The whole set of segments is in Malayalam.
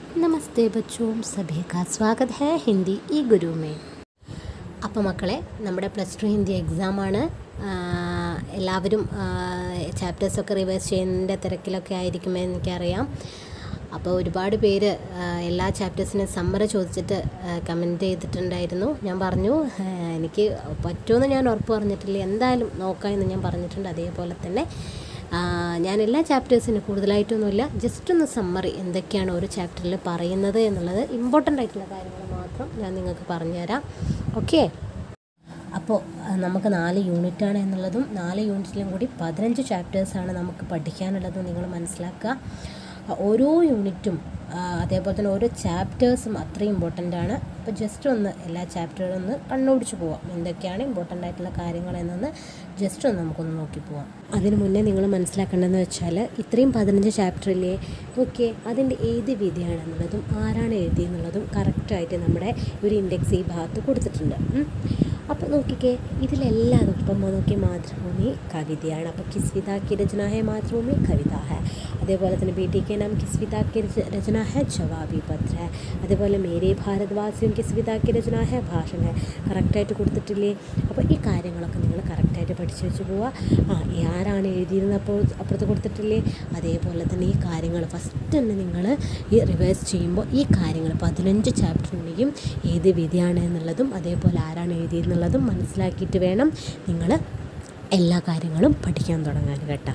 നമസ്തേ ബച്ചോം സഭി കാ സ്വാഗത് ഹേ ഹിന്ദി ഈ ഗുരു മേ അപ്പോൾ മക്കളെ നമ്മുടെ പ്ലസ് ടു ഹിന്ദി എക്സാമാണ് എല്ലാവരും ചാപ്റ്റേഴ്സൊക്കെ റിവേഴ്സ് ചെയ്യുന്നതിൻ്റെ തിരക്കിലൊക്കെ ആയിരിക്കുമെന്ന് എനിക്കറിയാം അപ്പോൾ ഒരുപാട് പേര് ആ, എല്ലാ ചാപ്റ്റേഴ്സിനും സമ്മറി ചോദിച്ചിട്ട് കമൻറ്റ് ചെയ്തിട്ടുണ്ടായിരുന്നു ഞാൻ പറഞ്ഞു ആ, എനിക്ക് പറ്റുമെന്ന് ഞാൻ ഉറപ്പ് പറഞ്ഞിട്ടില്ല എന്തായാലും നോക്കാമെന്ന് ഞാൻ പറഞ്ഞിട്ടുണ്ട് അതേപോലെ തന്നെ ആ, ഞാൻ എല്ലാ ചാപ്റ്റേഴ്സിനും കൂടുതലായിട്ടൊന്നുമില്ല ജസ്റ്റ് ഒന്ന് സമ്മറി എന്തൊക്കെയാണ് ഓരോ ചാപ്റ്ററിൽ പറയുന്നത് എന്നുള്ളത് ഇമ്പോർട്ടൻ്റ് ആയിട്ടുള്ള കാര്യങ്ങൾ മാത്രം ഞാൻ നിങ്ങൾക്ക് പറഞ്ഞുതരാം ഓക്കെ അപ്പോൾ അഹ് നമുക്ക് നാല് യൂണിറ്റാണ് എന്നുള്ളതും നാല് യൂണിറ്റിലും കൂടി പതിനഞ്ച് ചാപ്റ്റേഴ്സാണ് നമുക്ക് പഠിക്കാനുള്ളതും നിങ്ങൾ മനസ്സിലാക്കുക അഹ് ഓരോ യൂണിറ്റും ആഹ് അതേപോലെ തന്നെ ഓരോ ചാപ്റ്റേഴ്സും അത്രയും ഇമ്പോർട്ടൻ്റ് ആണ് അപ്പോൾ ജസ്റ്റ് ഒന്ന് എല്ലാ ചാപ്റ്ററുകളും ഒന്ന് കണ്ണോടിച്ച് പോവാം എന്തൊക്കെയാണ് ഇമ്പോർട്ടൻ്റ് ആയിട്ടുള്ള കാര്യങ്ങൾ എന്നൊന്ന് ജസ്റ്റ് ഒന്ന് നമുക്കൊന്ന് നോക്കി പോവാം അതിന് മുന്നേ നിങ്ങൾ മനസ്സിലാക്കേണ്ടതെന്ന് വെച്ചാൽ ഇത്രയും പതിനഞ്ച് ചാപ്റ്ററിലെ ഓക്കെ അതിൻ്റെ ഏത് വിധിയാണെന്നുള്ളതും ആരാണ് എഴുതിയെന്നുള്ളതും കറക്റ്റായിട്ട് നമ്മുടെ ഒരു ഇൻഡെക്സ് ഈ ഭാഗത്ത് കൊടുത്തിട്ടുണ്ട് ഉം. അപ്പോൾ നോക്കിക്കേ ഇതിലെല്ലാതും ഇപ്പം നോക്കി മാതൃഭൂമി കവിതയാണ് അപ്പോൾ കിസ്വിത की रचना है मातृभूमि കവിത है അതേപോലെ തന്നെ ബേട്ടി के नाम किस्विता की रच- रचना है जवाबी पत्र है അതേപോലെ മേരെ ഭാരതവാസിയും കിസ്വിത की रचना है ഭാഷൺ है കറക്റ്റായിട്ട് കൊടുത്തിട്ടില്ലേ അപ്പോൾ ഈ കാര്യങ്ങളൊക്കെ നിങ്ങൾ കറക്റ്റായിട്ട് പഠിച്ചു വെച്ച് പോവുക ആ ആരാണ് എഴുതിയിരുന്നത് അപ്പോൾ അപ്പുറത്ത് കൊടുത്തിട്ടില്ലേ അതേപോലെ തന്നെ ഈ കാര്യങ്ങൾ ഫസ്റ്റ് തന്നെ നിങ്ങൾ ഈ റിവേഴ്സ് ചെയ്യുമ്പോൾ ഈ കാര്യങ്ങൾ പതിനഞ്ച് ചാപ്റ്ററിൻ്റെയും ഏത് വിധിയാണ് എന്നുള്ളതും അതേപോലെ ആരാണ് എഴുതിയെന്നുള്ളതും മനസ്സിലാക്കിയിട്ട് വേണം നിങ്ങൾ എല്ലാ കാര്യങ്ങളും പഠിക്കാൻ തുടങ്ങാൻ കേട്ടോ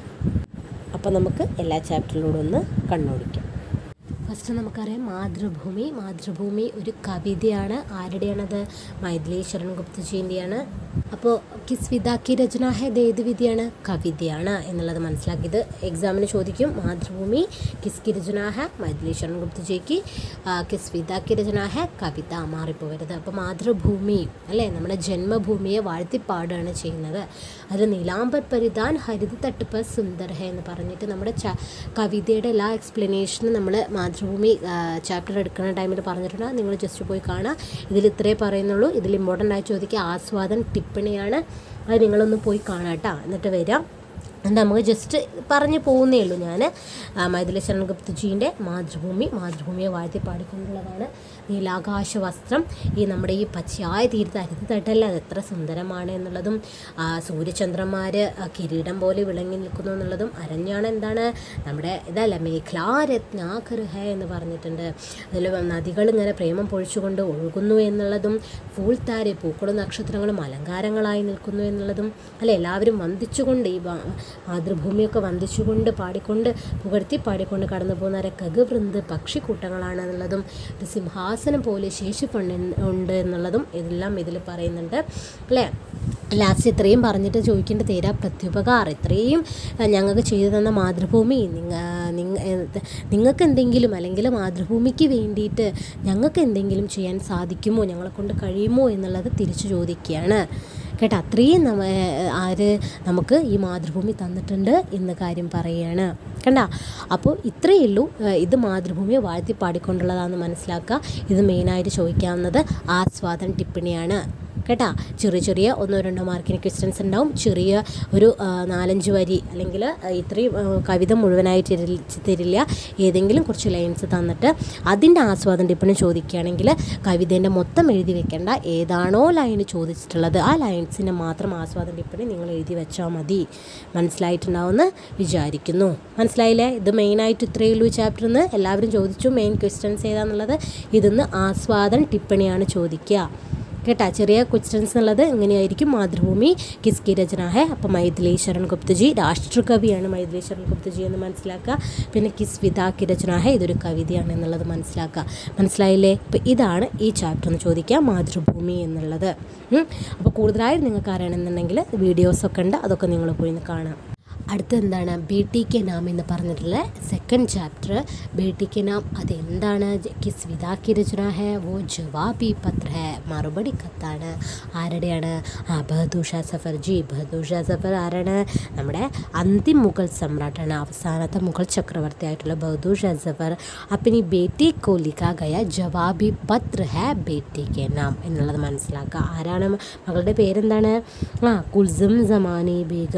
അപ്പോൾ നമുക്ക് എല്ലാ ചാപ്റ്ററിലൂടെ ഒന്ന് കണ്ണോടിക്കാം ഫസ്റ്റ് നമുക്കറിയാം മാതൃഭൂമി മാതൃഭൂമി ഒരു കവിതയാണ് ആരുടെയാണത് മൈഥിലി ശരൺ ഗുപ്തജീൻ്റെയാണ് അപ്പോൾ കിസ്വിതാക്കി രചന ഹെ ഇത് ഏത് വിധിയാണ് കവിതയാണ് എന്നുള്ളത് മനസ്സിലാക്കിയത് എക്സാമിന് ചോദിക്കും മാതൃഭൂമി കിസ്കി രചന ഹെ മൈഥിലി ശരൺ ഗുപ്തജിക്ക് കിസ്വിതാക്കി രചന ഹെ കവിത മാറിപ്പോകരുത് അപ്പോൾ മാതൃഭൂമി അല്ലേ നമ്മുടെ ജന്മഭൂമിയെ വാഴ്ത്തിപ്പാടുകയാണ് ചെയ്യുന്നത് അതിൽ നീലാംബർ പരിധാൻ ഹരിത തട്ടുപ്പ് സുന്ദർ ഹെ എന്ന് പറഞ്ഞിട്ട് നമ്മുടെ ച കവിതയുടെ എല്ലാ എക്സ്പ്ലനേഷനും നമ്മൾ മാതൃഭൂമി ചാപ്റ്റർ എടുക്കുന്ന ടൈമിൽ പറഞ്ഞിട്ടുണ്ട് നിങ്ങൾ ജസ്റ്റ് പോയി കാണുക ഇതിൽ ഇത്രേ പറയുന്നുള്ളൂ ഇതിൽ ഇമ്പോർട്ടൻ്റ് ആയി ചോദിക്കുക ആസ്വാദൻ ടിപ്പണിയാണ് അത് നിങ്ങളൊന്ന് പോയി കാണാം കേട്ടോ എന്നിട്ട് വരാം എന്നിട്ട് നമുക്ക് ജസ്റ്റ് പറഞ്ഞു പോകുന്നേ ഉള്ളൂ ഞാൻ മൈഥിലി ശരൺ ഗുപ്തജീൻ്റെ മാതൃഭൂമി മാതൃഭൂമിയെ വാഴ്ത്തി പാടിക്കൊണ്ടുള്ളതാണ് നീലാകാശ വസ്ത്രം ഈ നമ്മുടെ ഈ പച്ചയായ തീരത്ത് അരുത് തട്ടല്ല അത് എത്ര സുന്ദരമാണ് എന്നുള്ളതും ആ, സൂര്യചന്ദ്രന്മാർ ആ, കിരീടം പോലെ വിളങ്ങി നിൽക്കുന്നു എന്നുള്ളതും അരഞ്ഞാണ് എന്താണ് നമ്മുടെ ഇതല്ല മേഖലാരത്നാകർ ഹേ എന്ന് പറഞ്ഞിട്ടുണ്ട് അതിൽ നദികൾ ഇങ്ങനെ പ്രേമം പൊഴിച്ചുകൊണ്ട് ഒഴുകുന്നു എന്നുള്ളതും ഫൂൾത്താര് പൂക്കളും നക്ഷത്രങ്ങളും അലങ്കാരങ്ങളായി നിൽക്കുന്നു എന്നുള്ളതും അല്ലെ എല്ലാവരും വന്ദിച്ചുകൊണ്ട് ഈ വാ- മാതൃഭൂമിയൊക്കെ വന്ദിച്ചുകൊണ്ട് പാടിക്കൊണ്ട് പുകഴ്ത്തി പാടിക്കൊണ്ട് കടന്നു പോകുന്ന കഗവൃന്ത് പക്ഷിക്കൂട്ടങ്ങളാണ് എന്നുള്ളതും ഒരു സിംഹാസനം പോലെ ശേഷിപ്പുണ്ട് ഉണ്ട് എന്നുള്ളതും ഇതെല്ലാം ഇതിൽ പറയുന്നുണ്ട് അല്ലേ ലാസ്റ്റ് ഇത്രയും പറഞ്ഞിട്ട് ചോദിക്കേണ്ട തീരാ പ്രത്യുപകാർ ഇത്രയും ആ, ഞങ്ങൾക്ക് ചെയ്തു തന്ന മാതൃഭൂമി നിങ്ങ നിങ്ങ ഏ, നിങ്ങൾക്ക് എന്തെങ്കിലും അല്ലെങ്കിൽ മാതൃഭൂമിക്ക് വേണ്ടിയിട്ട് ഞങ്ങൾക്ക് എന്തെങ്കിലും ചെയ്യാൻ സാധിക്കുമോ ഞങ്ങളെ കൊണ്ട് കഴിയുമോ എന്നുള്ളത് തിരിച്ചു ചോദിക്കുകയാണ് കേട്ടോ അത്രയും നമ്മ ആര് നമുക്ക് ഈ മാതൃഭൂമി തന്നിട്ടുണ്ട് എന്ന കാര്യം പറയുകയാണ് കണ്ട അപ്പോൾ ഇത്രയേ ഉള്ളൂ ഏഹ് ഇത് മാതൃഭൂമിയെ വാഴ്ത്തി പാടിക്കൊണ്ടുള്ളതാണെന്ന് മനസ്സിലാക്കുക ഇത് മെയിനായിട്ട് ചോദിക്കാവുന്നത് ആസ്വാദൻ ടിപ്പണിയാണ് കേട്ടാ ചെറിയ ചെറിയ ഒന്നോ രണ്ടോ മാർക്കിന് ക്വസ്റ്റ്യൻസ് ഉണ്ടാവും ചെറിയ ഒരു ആ, നാലഞ്ച് വരി അല്ലെങ്കിൽ ആ, ഇത്രയും ആ, കവിത മുഴുവനായിട്ട് തരില്ല- തരില്ല ഏതെങ്കിലും കുറച്ച് ലൈൻസ് തന്നിട്ട് അതിൻ്റെ ആസ്വാദം ടിപ്പണി ചോദിക്കുകയാണെങ്കിൽ കവിതേൻ്റെ മൊത്തം എഴുതി വെക്കേണ്ട ഏതാണോ ലൈൻ ചോദിച്ചിട്ടുള്ളത് ആ ലൈൻസിൻ്റെ മാത്രം ആസ്വാദം ടിപ്പണി നിങ്ങൾ എഴുതി വെച്ചാൽ മതി മനസ്സിലായിട്ടുണ്ടാവുമെന്ന് വിചാരിക്കുന്നു മനസ്സിലായില്ലേ ഇത് മെയിനായിട്ട് ഇത്രയേ ഉള്ളൂ ഈ ചാപ്റ്ററിൽ നിന്ന് എല്ലാവരും ചോദിച്ചു മെയിൻ ക്വസ്റ്റ്യൻസ് ഏതാണെന്നുള്ളത് ഇതിന്ന് ആസ്വാദൻ ടിപ്പണിയാണ് ചോദിക്കുക കേട്ടാ ചെറിയ ക്വസ്റ്റ്യൻസ് എന്നുള്ളത് ഇങ്ങനെയായിരിക്കും മാതൃഭൂമി കിസ്കി രചന ഹെ അപ്പം മൈഥിലി ശരൺ ഗുപ്തജി രാഷ്ട്രകവിയാണ് മൈഥിലി ശരൺ ഗുപ്തജി എന്ന് മനസ്സിലാക്കുക പിന്നെ കിസ്വിത കി രചന ഹെ ഇതൊരു കവിതയാണ് എന്നുള്ളത് മനസ്സിലാക്കുക മനസ്സിലായില്ലേ അപ്പം ഇതാണ് ഈ ചാപ്റ്റർ എന്ന് ചോദിക്കുക മാതൃഭൂമി എന്നുള്ളത് ഉം. അപ്പോൾ കൂടുതലായിട്ട് നിങ്ങൾക്ക് അറിയണമെന്നുണ്ടെങ്കിൽ വീഡിയോസൊക്കെ ഉണ്ട് അതൊക്കെ നിങ്ങൾ പോയി ഒന്ന് കാണാം അടുത്ത എന്താണ് ബേട്ടി കെ നാം എന്ന് പറഞ്ഞിട്ടുള്ള സെക്കൻഡ് ചാപ്റ്റർ ബേട്ടി കെ നാം അതെന്താണ് കിസ് വിതാക്കി രചന ഹെ വോ ജവാബി പത്ര ഹെ മറുപടി കത്താണ് ആരുടെയാണ് ആ ബഹദൂർ ഷാ സഫർ ജി ബഹദൂർ ഷാ സഫർ ആരാണ് നമ്മുടെ അന്തിം മുഗൾ സമ്രാട്ടാണ് അവസാനത്തെ മുഗൾ ചക്രവർത്തി ആയിട്ടുള്ള ബഹദൂർ ഷാ സഫർ അപ്പിനി ബേട്ടി കോ ലിഖാ ഗയ ജവാബി പത്ര ഹെ ബേട്ടി കെ നാം എന്നുള്ളത് മനസ്സിലാക്കുക ആരാണ് മകളുടെ പേരെന്താണ് ആ കുൽസും സമാനി ബീഗം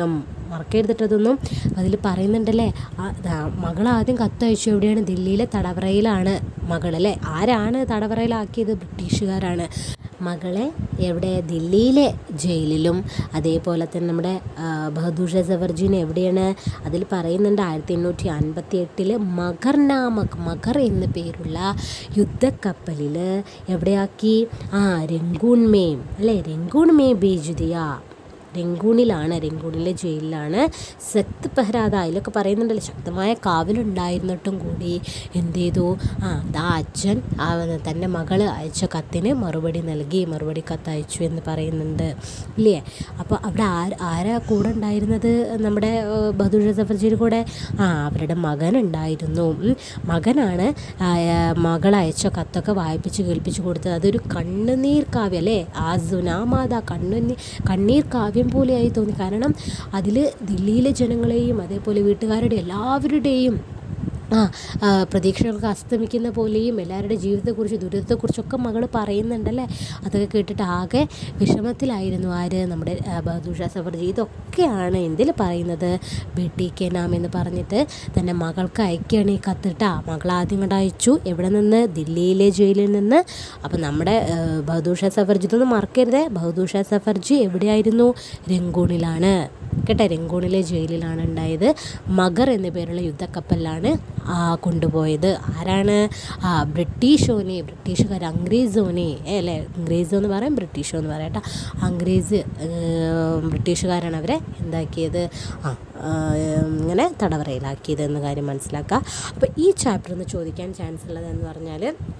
മറക്കരുതിട്ടതൊന്നും അതിൽ പറയുന്നുണ്ടല്ലേ ആ, ദാ, മകൾ ആദ്യം കത്തയച്ചു എവിടെയാണ് ദില്ലിയിലെ തടവറയിലാണ് മകളല്ലേ ആരാണ് തടവറയിലാക്കിയത് ബ്രിട്ടീഷുകാരാണ് മകളെ എവിടെ ദില്ലിയിലെ ജയിലിലും അതേപോലെ തന്നെ നമ്മുടെ ആ, ബഹദൂർ ഷാ സവർജീനെ എവിടെയാണ് അതിൽ പറയുന്നുണ്ട് ആയിരത്തി എണ്ണൂറ്റി അൻപത്തി എട്ടിൽ മഗർ നാമക് മഗർ എന്ന പേരുള്ള യുദ്ധക്കപ്പലിൽ എവിടെയാക്കി ആ രംഗൂൺ മേം അല്ലേ രംഗൂൺ മേ ബേജുദിയ രംഗൂണിലാണ് രംഗൂണിലെ ജയിലിലാണ് സത്ത് പെഹ്റാദ അതിലൊക്കെ പറയുന്നുണ്ടല്ലോ ശക്തമായ കാവലുണ്ടായിരുന്നിട്ടും കൂടി എന്ത് ചെയ്തു ആ ദാ അച്ഛൻ ആ തൻ്റെ മകള് അയച്ച കത്തിന് മറുപടി നൽകി മറുപടി കത്ത് അയച്ചു എന്ന് പറയുന്നുണ്ട് ഇല്ലേ അപ്പോൾ അവിടെ ആര് ആരാ കൂടെ ഉണ്ടായിരുന്നത് നമ്മുടെ ഏഹ്, ബഹദൂർ ഷാ സഫർജിയുടെ കൂടെ ആ അവരുടെ മകനുണ്ടായിരുന്നു ഉം. മകനാണ് ആ, ഏഹ്, മകൾ അയച്ച കത്തൊക്കെ വായിപ്പിച്ച് കേൾപ്പിച്ച് കൊടുത്തത് അതൊരു കണ്ണുനീർ കാവ്യം അല്ലേ ആ സുനാമാത കണ്ണുനീർ കണ്ണീർ കാവ്യം പോലെയായി തോന്നി കാരണം അതിൽ ദില്ലിയിലെ ജനങ്ങളെയും അതേപോലെ വീട്ടുകാരുടെ എല്ലാവരുടെയും ആ ആ, പ്രതീക്ഷകളൊക്കെ അസ്തമിക്കുന്ന പോലെയും എല്ലാവരുടെ ജീവിതത്തെക്കുറിച്ച് ദുരിതത്തെക്കുറിച്ചൊക്കെ മകൾ പറയുന്നുണ്ടല്ലേ അതൊക്കെ കേട്ടിട്ട് ആകെ വിഷമത്തിലായിരുന്നു ആര് നമ്മുടെ ആ, ബഹദൂർ ഷാ സഫർജി ഇതൊക്കെയാണ് എന്തിൽ പറയുന്നത് ബേട്ടി കെ നാം എന്ന് പറഞ്ഞിട്ട് തൻ്റെ മകൾക്ക് അയക്കുകയാണ് ഈ കത്തിട്ടാ മകൾ ആദ്യം കൊണ്ട് അയച്ചു എവിടെ നിന്ന് ദില്ലിയിലെ ജയിലിൽ നിന്ന് അപ്പം നമ്മുടെ ആ, ബഹദൂർ ഷാ സഫർജി ഇതൊന്നും മറക്കരുതേ ബഹദൂർ ഷാ സഫർജി എവിടെയായിരുന്നു രംഗൂണിലാണ് കേട്ടെ രംഗൂണിലെ ജയിലിലാണ് ഉണ്ടായത് മഗർ എന്ന പേരുള്ള യുദ്ധക്കപ്പലിലാണ് ആ കൊണ്ടുപോയത് ആരാണ് ആ ബ്രിട്ടീഷോനെ ബ്രിട്ടീഷുകാർ അംഗ്രേസോനെ ഏ, അല്ലേ അംഗ്രേസോ എന്ന് പറയാം ബ്രിട്ടീഷോ എന്ന് പറയാം കേട്ടോ അംഗ്രേസ് ഏർ, ബ്രിട്ടീഷുകാരാണ് അവരെ എന്താക്കിയത് ആ ആ, ഇങ്ങനെ തടവറയിലാക്കിയത് എന്ന കാര്യം മനസ്സിലാക്കുക അപ്പോൾ ഈ ചാപ്റ്റർ ഒന്ന് ചോദിക്കാൻ ചാൻസ് ഉള്ളതെന്ന് പറഞ്ഞാൽ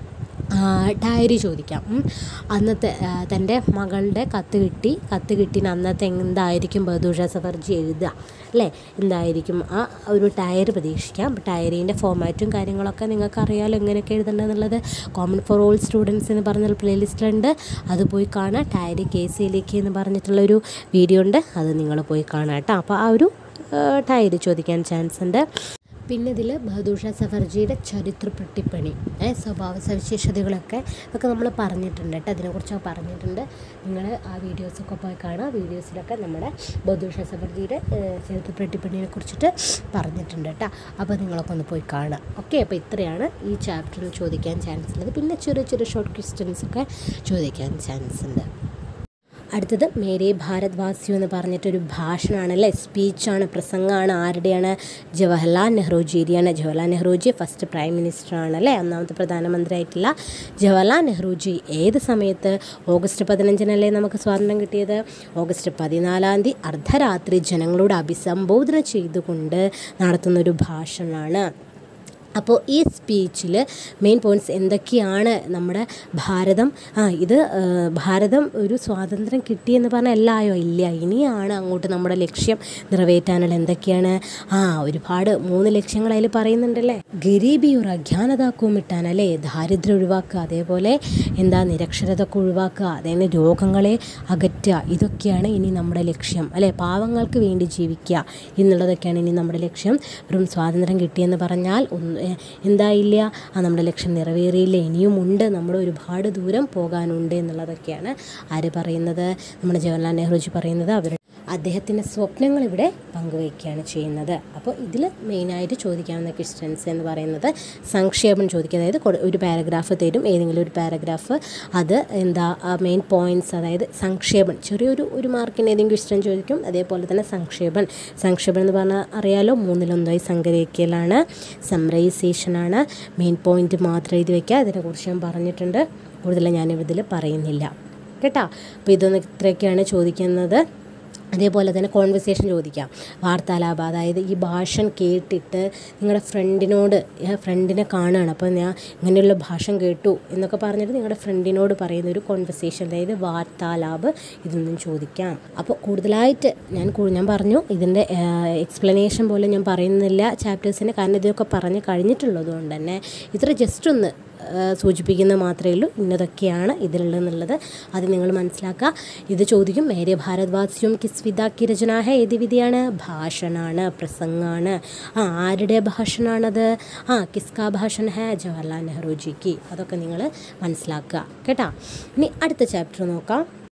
ഡയറി ചോദിക്കാം ഉം. അന്നത്തെ ആ, തൻ്റെ മകളുടെ കത്ത് കിട്ടി കത്ത് കിട്ടിന് അന്നത്തെ എന്തായിരിക്കും ബഹദൂർ ഷാ സഫർജി എഴുതുക അല്ലേ എന്തായിരിക്കും ആ ഒരു ഡയറി പ്രതീക്ഷിക്കാം ഡയറീൻ്റെ ഫോമാറ്റും കാര്യങ്ങളൊക്കെ നിങ്ങൾക്ക് അറിയാമല്ലോ എങ്ങനെയൊക്കെ എഴുതേണ്ടതെന്നുള്ളത് കോമൺ ഫോർ ഓൾ സ്റ്റുഡൻസ് എന്ന് പറഞ്ഞ പ്ലേലിസ്റ്റിലുണ്ട് അത് പോയി കാണാം ഡയറി കേസിലേക്ക് എന്ന് പറഞ്ഞിട്ടുള്ളൊരു വീഡിയോ ഉണ്ട് അത് നിങ്ങൾ പോയി കാണാം കേട്ടോ അപ്പോൾ ആ ഒരു ഡയറി ചോദിക്കാൻ ചാൻസ് ഉണ്ട് പിന്നെ ഇതിൽ ബഹദൂർ ഷാ സഫർജിയുടെ ചരിത്ര പെട്ടിപ്പണി ഏ, സ്വഭാവ സവിശേഷതകളൊക്കെ ഒക്കെ നമ്മൾ പറഞ്ഞിട്ടുണ്ട് കേട്ടോ അതിനെക്കുറിച്ചൊക്കെ പറഞ്ഞിട്ടുണ്ട് നിങ്ങൾ ആ വീഡിയോസൊക്കെ പോയി കാണുക വീഡിയോസിലൊക്കെ നമ്മുടെ ബഹദൂർ ഷാ സഫർജിയുടെ ഏ, ചരിത്ര പെട്ടിപ്പണിയെ കുറിച്ചിട്ട് പറഞ്ഞിട്ടുണ്ട് കേട്ടോ അപ്പോൾ നിങ്ങളൊക്കെ ഒന്ന് പോയി കാണുക ഓക്കെ അപ്പോൾ ഇത്രയാണ് ഈ ചാപ്റ്ററിൽ ചോദിക്കാൻ ചാൻസ് ഉള്ളത് പിന്നെ ചെറിയ ചെറിയ ഷോർട്ട് ക്വസ്റ്റ്യൻസ് ഒക്കെ ചോദിക്കാൻ ചാൻസ് ഉണ്ട് അടുത്തത് മേരെ ഭാരത് വാസിയോ എന്ന് പറഞ്ഞിട്ടൊരു ഭാഷണമാണ് അല്ലേ സ്പീച്ചാണ് പ്രസംഗമാണ് ആരുടെയാണ് ജവഹർലാൽ നെഹ്റുജിയുടെയാണ് ജവഹർലാൽ നെഹ്റുജി ഫസ്റ്റ് പ്രൈം മിനിസ്റ്ററാണ് അല്ലേ ഒന്നാമത്തെ പ്രധാനമന്ത്രി ആയിട്ടുള്ള ജവഹർലാൽ നെഹ്റുജി ഏത് സമയത്ത് ഓഗസ്റ്റ് പതിനഞ്ചിനല്ലേ നമുക്ക് സ്വാതന്ത്ര്യം കിട്ടിയത് ഓഗസ്റ്റ് പതിനാലാം തീയതി അർദ്ധരാത്രി ജനങ്ങളോട് അഭിസംബോധന ചെയ്തുകൊണ്ട് നടത്തുന്നൊരു ഭാഷണമാണ് അപ്പോൾ ഈ സ്പീച്ചിൽ മെയിൻ പോയിൻറ്റ്സ് എന്തൊക്കെയാണ് നമ്മുടെ ഭാരതം ആ ഇത് ആ, ഭാരതം ഒരു സ്വാതന്ത്ര്യം കിട്ടിയെന്ന് പറഞ്ഞാൽ എല്ലാം ആയോ ഇല്ല ഇനിയാണ് അങ്ങോട്ട് നമ്മുടെ ലക്ഷ്യം നിറവേറ്റാനുള്ള എന്തൊക്കെയാണ് ആ ഒരുപാട് മൂന്ന് ലക്ഷ്യങ്ങൾ അതിൽ പറയുന്നുണ്ടല്ലേ ഗരീബിയുറ അജ്ഞാനതാക്കവും ഇട്ടാൻ അല്ലേ ദാരിദ്ര്യം ഒഴിവാക്കുക അതേപോലെ എന്താ നിരക്ഷരതൊക്കെ ഒഴിവാക്കുക അതേപോലെ രോഗങ്ങളെ അകറ്റുക ഇതൊക്കെയാണ് ഇനി നമ്മുടെ ലക്ഷ്യം അല്ലേ പാവങ്ങൾക്ക് വേണ്ടി ജീവിക്കുക എന്നുള്ളതൊക്കെയാണ് ഇനി നമ്മുടെ ലക്ഷ്യം വെറും സ്വാതന്ത്ര്യം കിട്ടിയെന്ന് പറഞ്ഞാൽ ഒന്ന് ഏ, എന്തായില്ല ആ നമ്മുടെ ലക്ഷ്യം നിറവേറിയില്ല ഇനിയും ഉണ്ട് നമ്മൾ ഒരുപാട് ദൂരം പോകാനുണ്ട് എന്നുള്ളതൊക്കെയാണ് ആര് പറയുന്നത് നമ്മുടെ ജവഹർലാൽ നെഹ്റുജി പറയുന്നത് അവർ അദ്ദേഹത്തിൻ്റെ സ്വപ്നങ്ങൾ ഇവിടെ പങ്കുവയ്ക്കുകയാണ് ചെയ്യുന്നത് അപ്പോൾ ഇതിൽ മെയിനായിട്ട് ചോദിക്കാവുന്ന ക്വസ്റ്റ്യൻസ് എന്ന് പറയുന്നത് സംക്ഷേപം ചോദിക്കുക അതായത് കൊ- ഒരു പാരഗ്രാഫ് തരും ഏതെങ്കിലും ഒരു പാരഗ്രാഫ് അത് എന്താ മെയിൻ പോയിൻറ്റ്സ് അതായത് സംക്ഷേപം ചെറിയൊരു ഒരു മാർക്കിന് ഏതെങ്കിലും ക്വസ്റ്റ്യൻ ചോദിക്കും അതേപോലെ തന്നെ സംക്ഷേപം സംക്ഷേപം എന്ന് പറഞ്ഞാൽ അറിയാലോ മൂന്നിലൊന്നായി സംഗ്രഹിക്കലാണ് സമ്മറൈസേഷനാണ് മെയിൻ പോയിന്റ് മാത്രം എഴുതി വയ്ക്കുക അതിനെക്കുറിച്ച് ഞാൻ പറഞ്ഞിട്ടുണ്ട് കൂടുതൽ ഞാൻ ഇതിൽ പറയുന്നില്ല കേട്ടോ അപ്പോൾ ഇതൊന്ന് ഇത്രയൊക്കെയാണ് ചോദിക്കുന്നത് അതേപോലെ തന്നെ കോൺവെർസേഷൻ ചോദിക്കാം വാർത്താലാപം അതായത് ഈ ഭാഷൺ കേട്ടിട്ട് നിങ്ങളുടെ ഫ്രണ്ടിനോട് ഫ്രണ്ടിനെ കാണുകയാണ് അപ്പോൾ ഞാൻ ഇങ്ങനെയുള്ള ഭാഷൺ കേട്ടു എന്നൊക്കെ പറഞ്ഞിട്ട് നിങ്ങളുടെ ഫ്രണ്ടിനോട് പറയുന്ന ഒരു കോൺവെർസേഷൻ അതായത് വാർത്താലാപ് ഇതൊന്നും ചോദിക്കാം അപ്പോൾ കൂടുതലായിട്ട് ഞാൻ കൂ- ഞാൻ പറഞ്ഞു ഇതിൻ്റെ എക്സ്പ്ലനേഷൻ പോലെ ഞാൻ പറയുന്നില്ല ചാപ്റ്റേഴ്സിന് കാരണം ഇതൊക്കെ പറഞ്ഞ് കഴിഞ്ഞിട്ടുള്ളത് കൊണ്ട് തന്നെ ഇത്ര ജസ്റ്റ് ഒന്ന് ആ, സൂചിപ്പിക്കുന്നത് മാത്രമേ ഉള്ളൂ ഇന്നതൊക്കെയാണ് ഇതിലുള്ളതെന്നുള്ളത് അത് നിങ്ങൾ മനസ്സിലാക്കുക ഇത് ചോദിക്കും മേരെ ഭാരത്വാസിയും കിസ്വിത കി രചന ഹെ ഏത് വിധിയാണ് ഭാഷണാണ് പ്രസംഗാണ് ആ ആരുടെ ഭാഷണാണത് ആ കിസ്കാ ഭാഷൺ ഹെ ജവഹർലാൽ നെഹ്റുജിക്ക് അതൊക്കെ നിങ്ങൾ മനസ്സിലാക്കുക കേട്ടോ ഇനി അടുത്ത ചാപ്റ്റർ നോക്കാം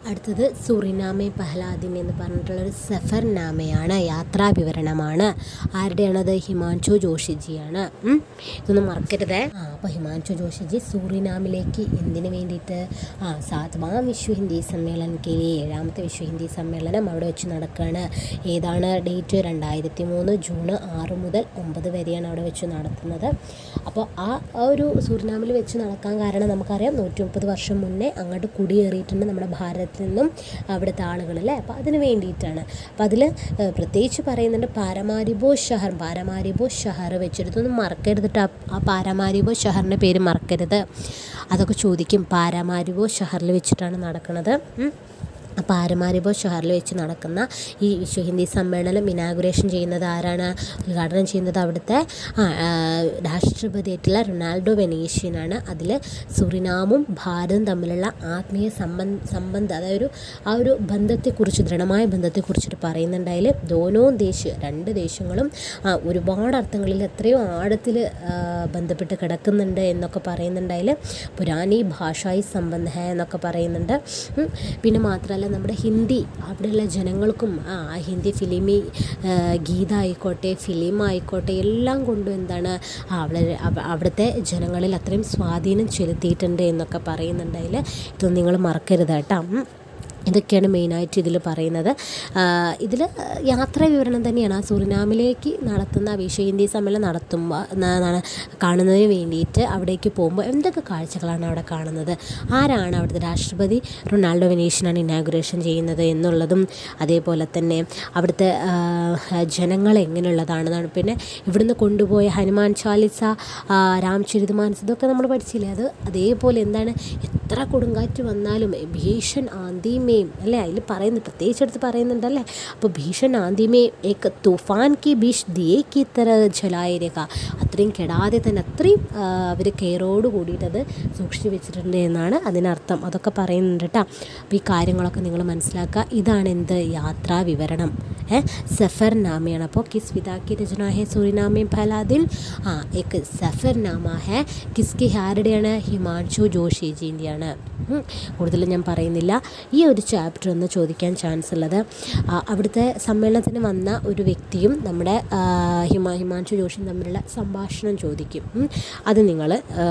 അടുത്തത് സുറിനാമെ പഹ്ലാദിൻ എന്ന് പറഞ്ഞിട്ടുള്ളൊരു സഫർനാമയാണ് യാത്രാ വിവരണമാണ് ആരുടെയാണത് ഹിമാൻഷു ജോഷിജിയാണ് ഉം. ഇതൊന്നും മറക്കരുതേ ആ അപ്പോൾ ഹിമാൻഷു ജോഷിജി സുറിനാമിലേക്ക് എന്തിനു വേണ്ടിയിട്ട് ആ സാത്വാം വിശ്വ ഹിന്ദി സമ്മേളനം കെലി ഏഴാമത്തെ വിശ്വ ഹിന്ദി സമ്മേളനം അവിടെ വെച്ച് നടക്കുകയാണ് ഏതാണ് ഡേറ്റ് രണ്ടായിരത്തി മൂന്ന് ജൂൺ ആറ് മുതൽ ഒമ്പത് വരെയാണ് അവിടെ വെച്ച് നടത്തുന്നത് അപ്പോൾ ആ ആ ഒരു സുറിനാമിൽ വെച്ച് നടക്കാൻ കാരണം നമുക്കറിയാം നൂറ്റി മുപ്പത് വർഷം മുന്നേ അങ്ങോട്ട് കുടിയേറിയിട്ടുണ്ട് നമ്മുടെ ഭാരതത്തിൽ നിന്നും അവിടുത്തെ ആളുകൾ അല്ലേ അപ്പോൾ അതിന് വേണ്ടിയിട്ടാണ് അപ്പോൾ അതിൽ പ്രത്യേകിച്ച് പറയുന്നുണ്ട് പാരമാരിബോ ഷഹർ പാരമാരിബോ ഷഹർ വെച്ചെടുത്തൊന്നും മറക്കരുത് ട്ടോ. ആ പാരമാരിബോ ഷഹറിൻ്റെ പേര് മറക്കരുത് അതൊക്കെ ചോദിക്കും പാരമാരിബോ ഷഹറിൽ വെച്ചിട്ടാണ് നടക്കുന്നത് ഉം. അപ്പോൾ ആരമാരിബോ ഷഹറിൽ വെച്ച് നടക്കുന്ന ഈ വിശ്വ ഹിന്ദി സമ്മേളനം ഇനാഗുറേഷൻ ചെയ്യുന്നത് ആരാണ് ഉദ്ഘാടനം ചെയ്യുന്നത് അവിടുത്തെ ആ, ആ, രാഷ്ട്രപതിയായിട്ടുള്ള റൊണാൾഡോ വെനീഷ്യനാണ് അതിൽ സുറിനാമും ഭാരതവും തമ്മിലുള്ള ആത്മീയ സംബന്ധ സംബന്ധം അതായത് ഒരു ആ ഒരു ബന്ധത്തെക്കുറിച്ച് ദൃഢമായ ബന്ധത്തെക്കുറിച്ചിട്ട് പറയുന്നുണ്ട് അതിൽ ദോനോ ദേശ് രണ്ട് ദേശങ്ങളും ആ, ഒരുപാട് അർത്ഥങ്ങളിൽ എത്രയോ ആഴത്തിൽ ബന്ധപ്പെട്ട് കിടക്കുന്നുണ്ട് എന്നൊക്കെ പറയുന്നുണ്ട് അതിൽ പുരാനി ഭാഷായി സംബന്ധ ഹേ എന്നൊക്കെ പറയുന്നുണ്ട് ഉം. പിന്നെ മാത്രമല്ല നമ്മുടെ ഹിന്ദി അവിടെയുള്ള ജനങ്ങൾക്കും ആ ആ ഹിന്ദി ഫിലിമി ആ, ഗീത ആയിക്കോട്ടെ ഫിലിം ആയിക്കോട്ടെ എല്ലാം കൊണ്ടും എന്താണ് ആ, അവിടെ അവ- അവിടുത്തെ ജനങ്ങളിൽ അത്രയും സ്വാധീനം ചെലുത്തിയിട്ടുണ്ട് എന്നൊക്കെ പറയുന്നുണ്ട് അതിൽ ഇതൊന്നും നിങ്ങൾ മറക്കരുത് കേട്ടോ ഉം. ഇതൊക്കെയാണ് മെയിനായിട്ട് ഇതിൽ പറയുന്നത് ഇതിൽ യാത്രാ വിവരണം തന്നെയാണ് ആ സുറിനാമിലേക്ക് നടത്തുന്ന വിശ്വ ഹിന്ദി സമ്മേളനം നടത്തുമ്പോൾ ന- ന- കാണുന്നതിന് വേണ്ടിയിട്ട് അവിടേക്ക് പോകുമ്പോൾ എന്തൊക്കെ കാഴ്ചകളാണ് അവിടെ കാണുന്നത് ആരാണ് അവിടുത്തെ രാഷ്ട്രപതി റൊണാൾഡോ വെനീഷ്യനാണ് ഇനാഗുറേഷൻ ചെയ്യുന്നത് എന്നുള്ളതും അതേപോലെ തന്നെ അവിടുത്തെ ആ, ജനങ്ങൾ എങ്ങനെയുള്ളതാണെന്നാണ് പിന്നെ ഇവിടുന്ന് കൊണ്ടുപോയ ഹനുമാൻ ചാലിസ ആ, രാംചരിതമാനസ് ഇതൊക്കെ നമ്മൾ പഠിച്ചില്ലേ അത് അതേപോലെ എന്താണ് എത്ര കൊടുങ്കാറ്റ് വന്നാലും ഭീഷൺ ആന്തിമേയും അല്ലേ അതിൽ പറയുന്നു പ്രത്യേകിച്ച് എടുത്ത് പറയുന്നുണ്ടല്ലേ അപ്പോൾ ഭീഷൺ ആന്തിമേയും ഏക്ക് തൂഫാൻ കി ഭീഷ് ദിയേ കി തര ജലായരേഖ അത്രയും കെടാതെ തന്നെ അത്രയും അവർ കെയറോട് കൂടിയിട്ടത് സൂക്ഷിച്ചു വെച്ചിട്ടുണ്ട് എന്നാണ് അതിനർത്ഥം അതൊക്കെ പറയുന്നുണ്ട് കേട്ടോ അപ്പോൾ ഈ കാര്യങ്ങളൊക്കെ നിങ്ങൾ മനസ്സിലാക്കുക ഇതാണ് എന്ത് യാത്രാ വിവരണം ഏ സഫർനാമയാണ് അപ്പോൾ കിസ് വിതാക്കി രചന ഹെ സൂര്യനാമയും ഫലാദിൻ ആ ഏക്ക് സഫർനാമ ഹെ കിസ്കി ആരുടെയാണ് ഹിമാൻഷു ജോഷിജിൻ്റെയാണ് കൂടുതലും ഞാൻ പറയുന്നില്ല ഈ ഒരു ചാപ്റ്റർ ഒന്ന് ചോദിക്കാൻ ചാൻസ് ഉള്ളത് ആ, അവിടുത്തെ സമ്മേളനത്തിന് വന്ന ഒരു വ്യക്തിയും നമ്മുടെ ആ, ഹിമ ഹിമാൻഷു ജോഷിയും തമ്മിലുള്ള സംഭാഷണം ചോദിക്കും ഉം. അത് നിങ്ങൾ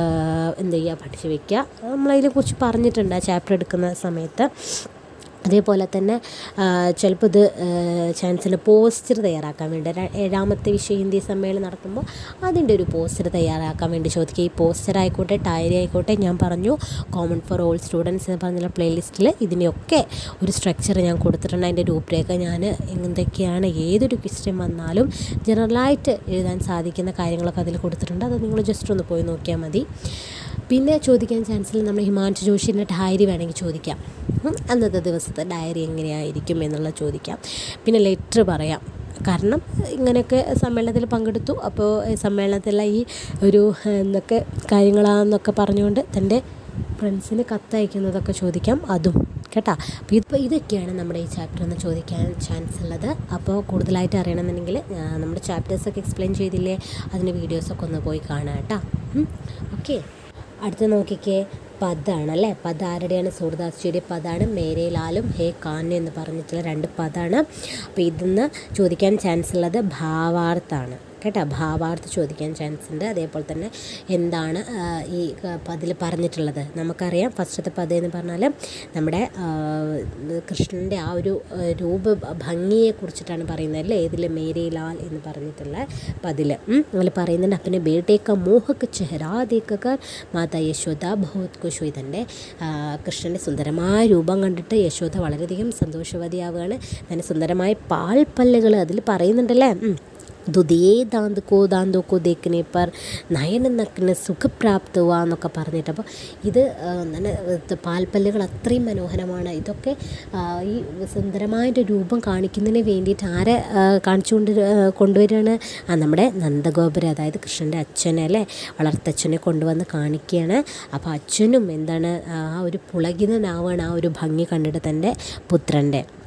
എന്ത് ചെയ്യുക പഠിച്ച് വയ്ക്കുക നമ്മളതിനെക്കുറിച്ച് പറഞ്ഞിട്ടുണ്ട് ആ ചാപ്റ്റർ എടുക്കുന്ന സമയത്ത് അതേപോലെ തന്നെ ചിലപ്പോൾ ഇത് ചാൻസിന് പോസ്റ്റർ തയ്യാറാക്കാൻ വേണ്ടി ര- ഏഴാമത്തെ വിശ്വ ഹിന്ദി സമ്മേളനം നടക്കുമ്പോൾ അതിൻ്റെ ഒരു പോസ്റ്റർ തയ്യാറാക്കാൻ വേണ്ടി ചോദിക്കുക ഈ പോസ്റ്റർ ആയിക്കോട്ടെ ഡയറി ആയിക്കോട്ടെ ഞാൻ പറഞ്ഞു കോമൺ ഫോർ ഓൾ സ്റ്റുഡൻസ് എന്ന് പറഞ്ഞുള്ള പ്ലേലിസ്റ്റിൽ ഇതിനെയൊക്കെ ഒരു സ്ട്രക്ചർ ഞാൻ കൊടുത്തിട്ടുണ്ട് അതിൻ്റെ രൂപരേഖ ഞാൻ എന്തൊക്കെയാണ് ഏതൊരു ക്വസ്റ്റ്യൻ വന്നാലും ജനറലായിട്ട് എഴുതാൻ സാധിക്കുന്ന കാര്യങ്ങളൊക്കെ അതിൽ കൊടുത്തിട്ടുണ്ട് അത് നിങ്ങൾ ജസ്റ്റ് ഒന്ന് പോയി നോക്കിയാൽ മതി പിന്നെ ചോദിക്കാൻ ചാൻസിൽ നമ്മൾ ഹിമാൻഷു ജോഷിൻ്റെ ഡയറി വേണമെങ്കിൽ ചോദിക്കാം ഉം, അന്നത്തെ ദിവസത്തെ ഡയറി എങ്ങനെയായിരിക്കും എന്നുള്ളത് ചോദിക്കാം പിന്നെ ലെറ്റർ പറയാം കാരണം ഇങ്ങനെയൊക്കെ സമ്മേളനത്തിൽ പങ്കെടുത്തു അപ്പോൾ സമ്മേളനത്തിലുള്ള ഈ ഒരു എന്തൊക്കെ കാര്യങ്ങളാണെന്നൊക്കെ പറഞ്ഞുകൊണ്ട് തൻ്റെ ഫ്രണ്ട്സിന് കത്തയക്കുന്നതൊക്കെ ചോദിക്കാം അതും കേട്ടോ അപ്പോൾ ഇതിപ്പോൾ ഇതൊക്കെയാണ് നമ്മുടെ ഈ ചാപ്റ്റർ എന്ന് ചോദിക്കാൻ ചാൻസ് ഉള്ളത് അപ്പോൾ കൂടുതലായിട്ട് അറിയണമെന്നുണ്ടെങ്കിൽ ആ, നമ്മുടെ ചാപ്റ്റേഴ്സൊക്കെ എക്സ്പ്ലെയിൻ ചെയ്തില്ലേ അതിൻ്റെ വീഡിയോസൊക്കെ ഒന്ന് പോയി കാണാം കേട്ടോ ഓക്കെ അടുത്ത് നോക്കിക്കേ പദാണ് അല്ലേ പദ ആരുടെയാണ് സൂർദാസ്ജിയുടെ പദാണ് മേരെ ലാലും ഹേ ഖാൻ എന്ന് പറഞ്ഞിട്ടുള്ള രണ്ട് പദാണ് അപ്പോൾ ഇതിന്ന് ചോദിക്കാൻ ചാൻസ് ഉള്ളത് ഭാവാർത്ഥാണ് കേട്ടോ ഭാവാർത്ഥം ചോദിക്കാൻ ചാൻസ് ഉണ്ട് അതേപോലെ തന്നെ എന്താണ് ആ, ഈ പതിൽ പറഞ്ഞിട്ടുള്ളത് നമുക്കറിയാം ഫസ്റ്റത്തെ പദം എന്ന് പറഞ്ഞാൽ നമ്മുടെ ആ, കൃഷ്ണൻ്റെ ആ ഒരു ആ, രൂപ ഭംഗിയെ കുറിച്ചിട്ടാണ് പറയുന്നത് അല്ലേ ഇതിൽ മേരി ലാൽ എന്ന് പറഞ്ഞിട്ടുള്ള പതിൽ അതിൽ പറയുന്നുണ്ട് അപ്പനെ ബേട്ടേക്ക മോഹക്ക് ചെഹരാ ദേക്കർ മാതാ യശോദ ബഹുത് കുശു ഇതൻ്റെ കൃഷ്ണൻ്റെ സുന്ദരമായ രൂപം കണ്ടിട്ട് യശോദ വളരെയധികം സന്തോഷവതിയാവുകയാണ് തന്നെ സുന്ദരമായ പാൽപ്പല്ലുകൾ അതിൽ പറയുന്നുണ്ടല്ലേ ഉം. ദുദിയേ ദാന്ത് കോ ദാന്തോ കോ ദേക്കിനെ പർ നയന നക്കിന് സുഖപ്രാപ്ത ഹുവ എന്നൊക്കെ പറഞ്ഞിട്ട് അപ്പോൾ ഇത് ആ, നല്ല ഇത് പാൽപ്പല്ലുകൾ അത്രയും മനോഹരമാണ് ഇതൊക്കെ ആ, ഈ സുന്ദരമായൊരു രൂപം കാണിക്കുന്നതിന് വേണ്ടിയിട്ട് ആരെ ആ, കാണിച്ചുകൊണ്ട് ആ, കൊണ്ടുവരികയാണ് ആ നമ്മുടെ നന്ദഗോപുരം അതായത് കൃഷ്ണൻ്റെ അച്ഛനെ അല്ലേ വളർത്തച്ഛനെ കൊണ്ടുവന്ന് കാണിക്കുകയാണ് അപ്പോൾ അച്ഛനും എന്താണ് ആ ഒരു പുളകിതനാവാണ് ആ ഒരു ഭംഗി കണ്ടിട്ട് തൻ്റെ പുത്രൻ്റെ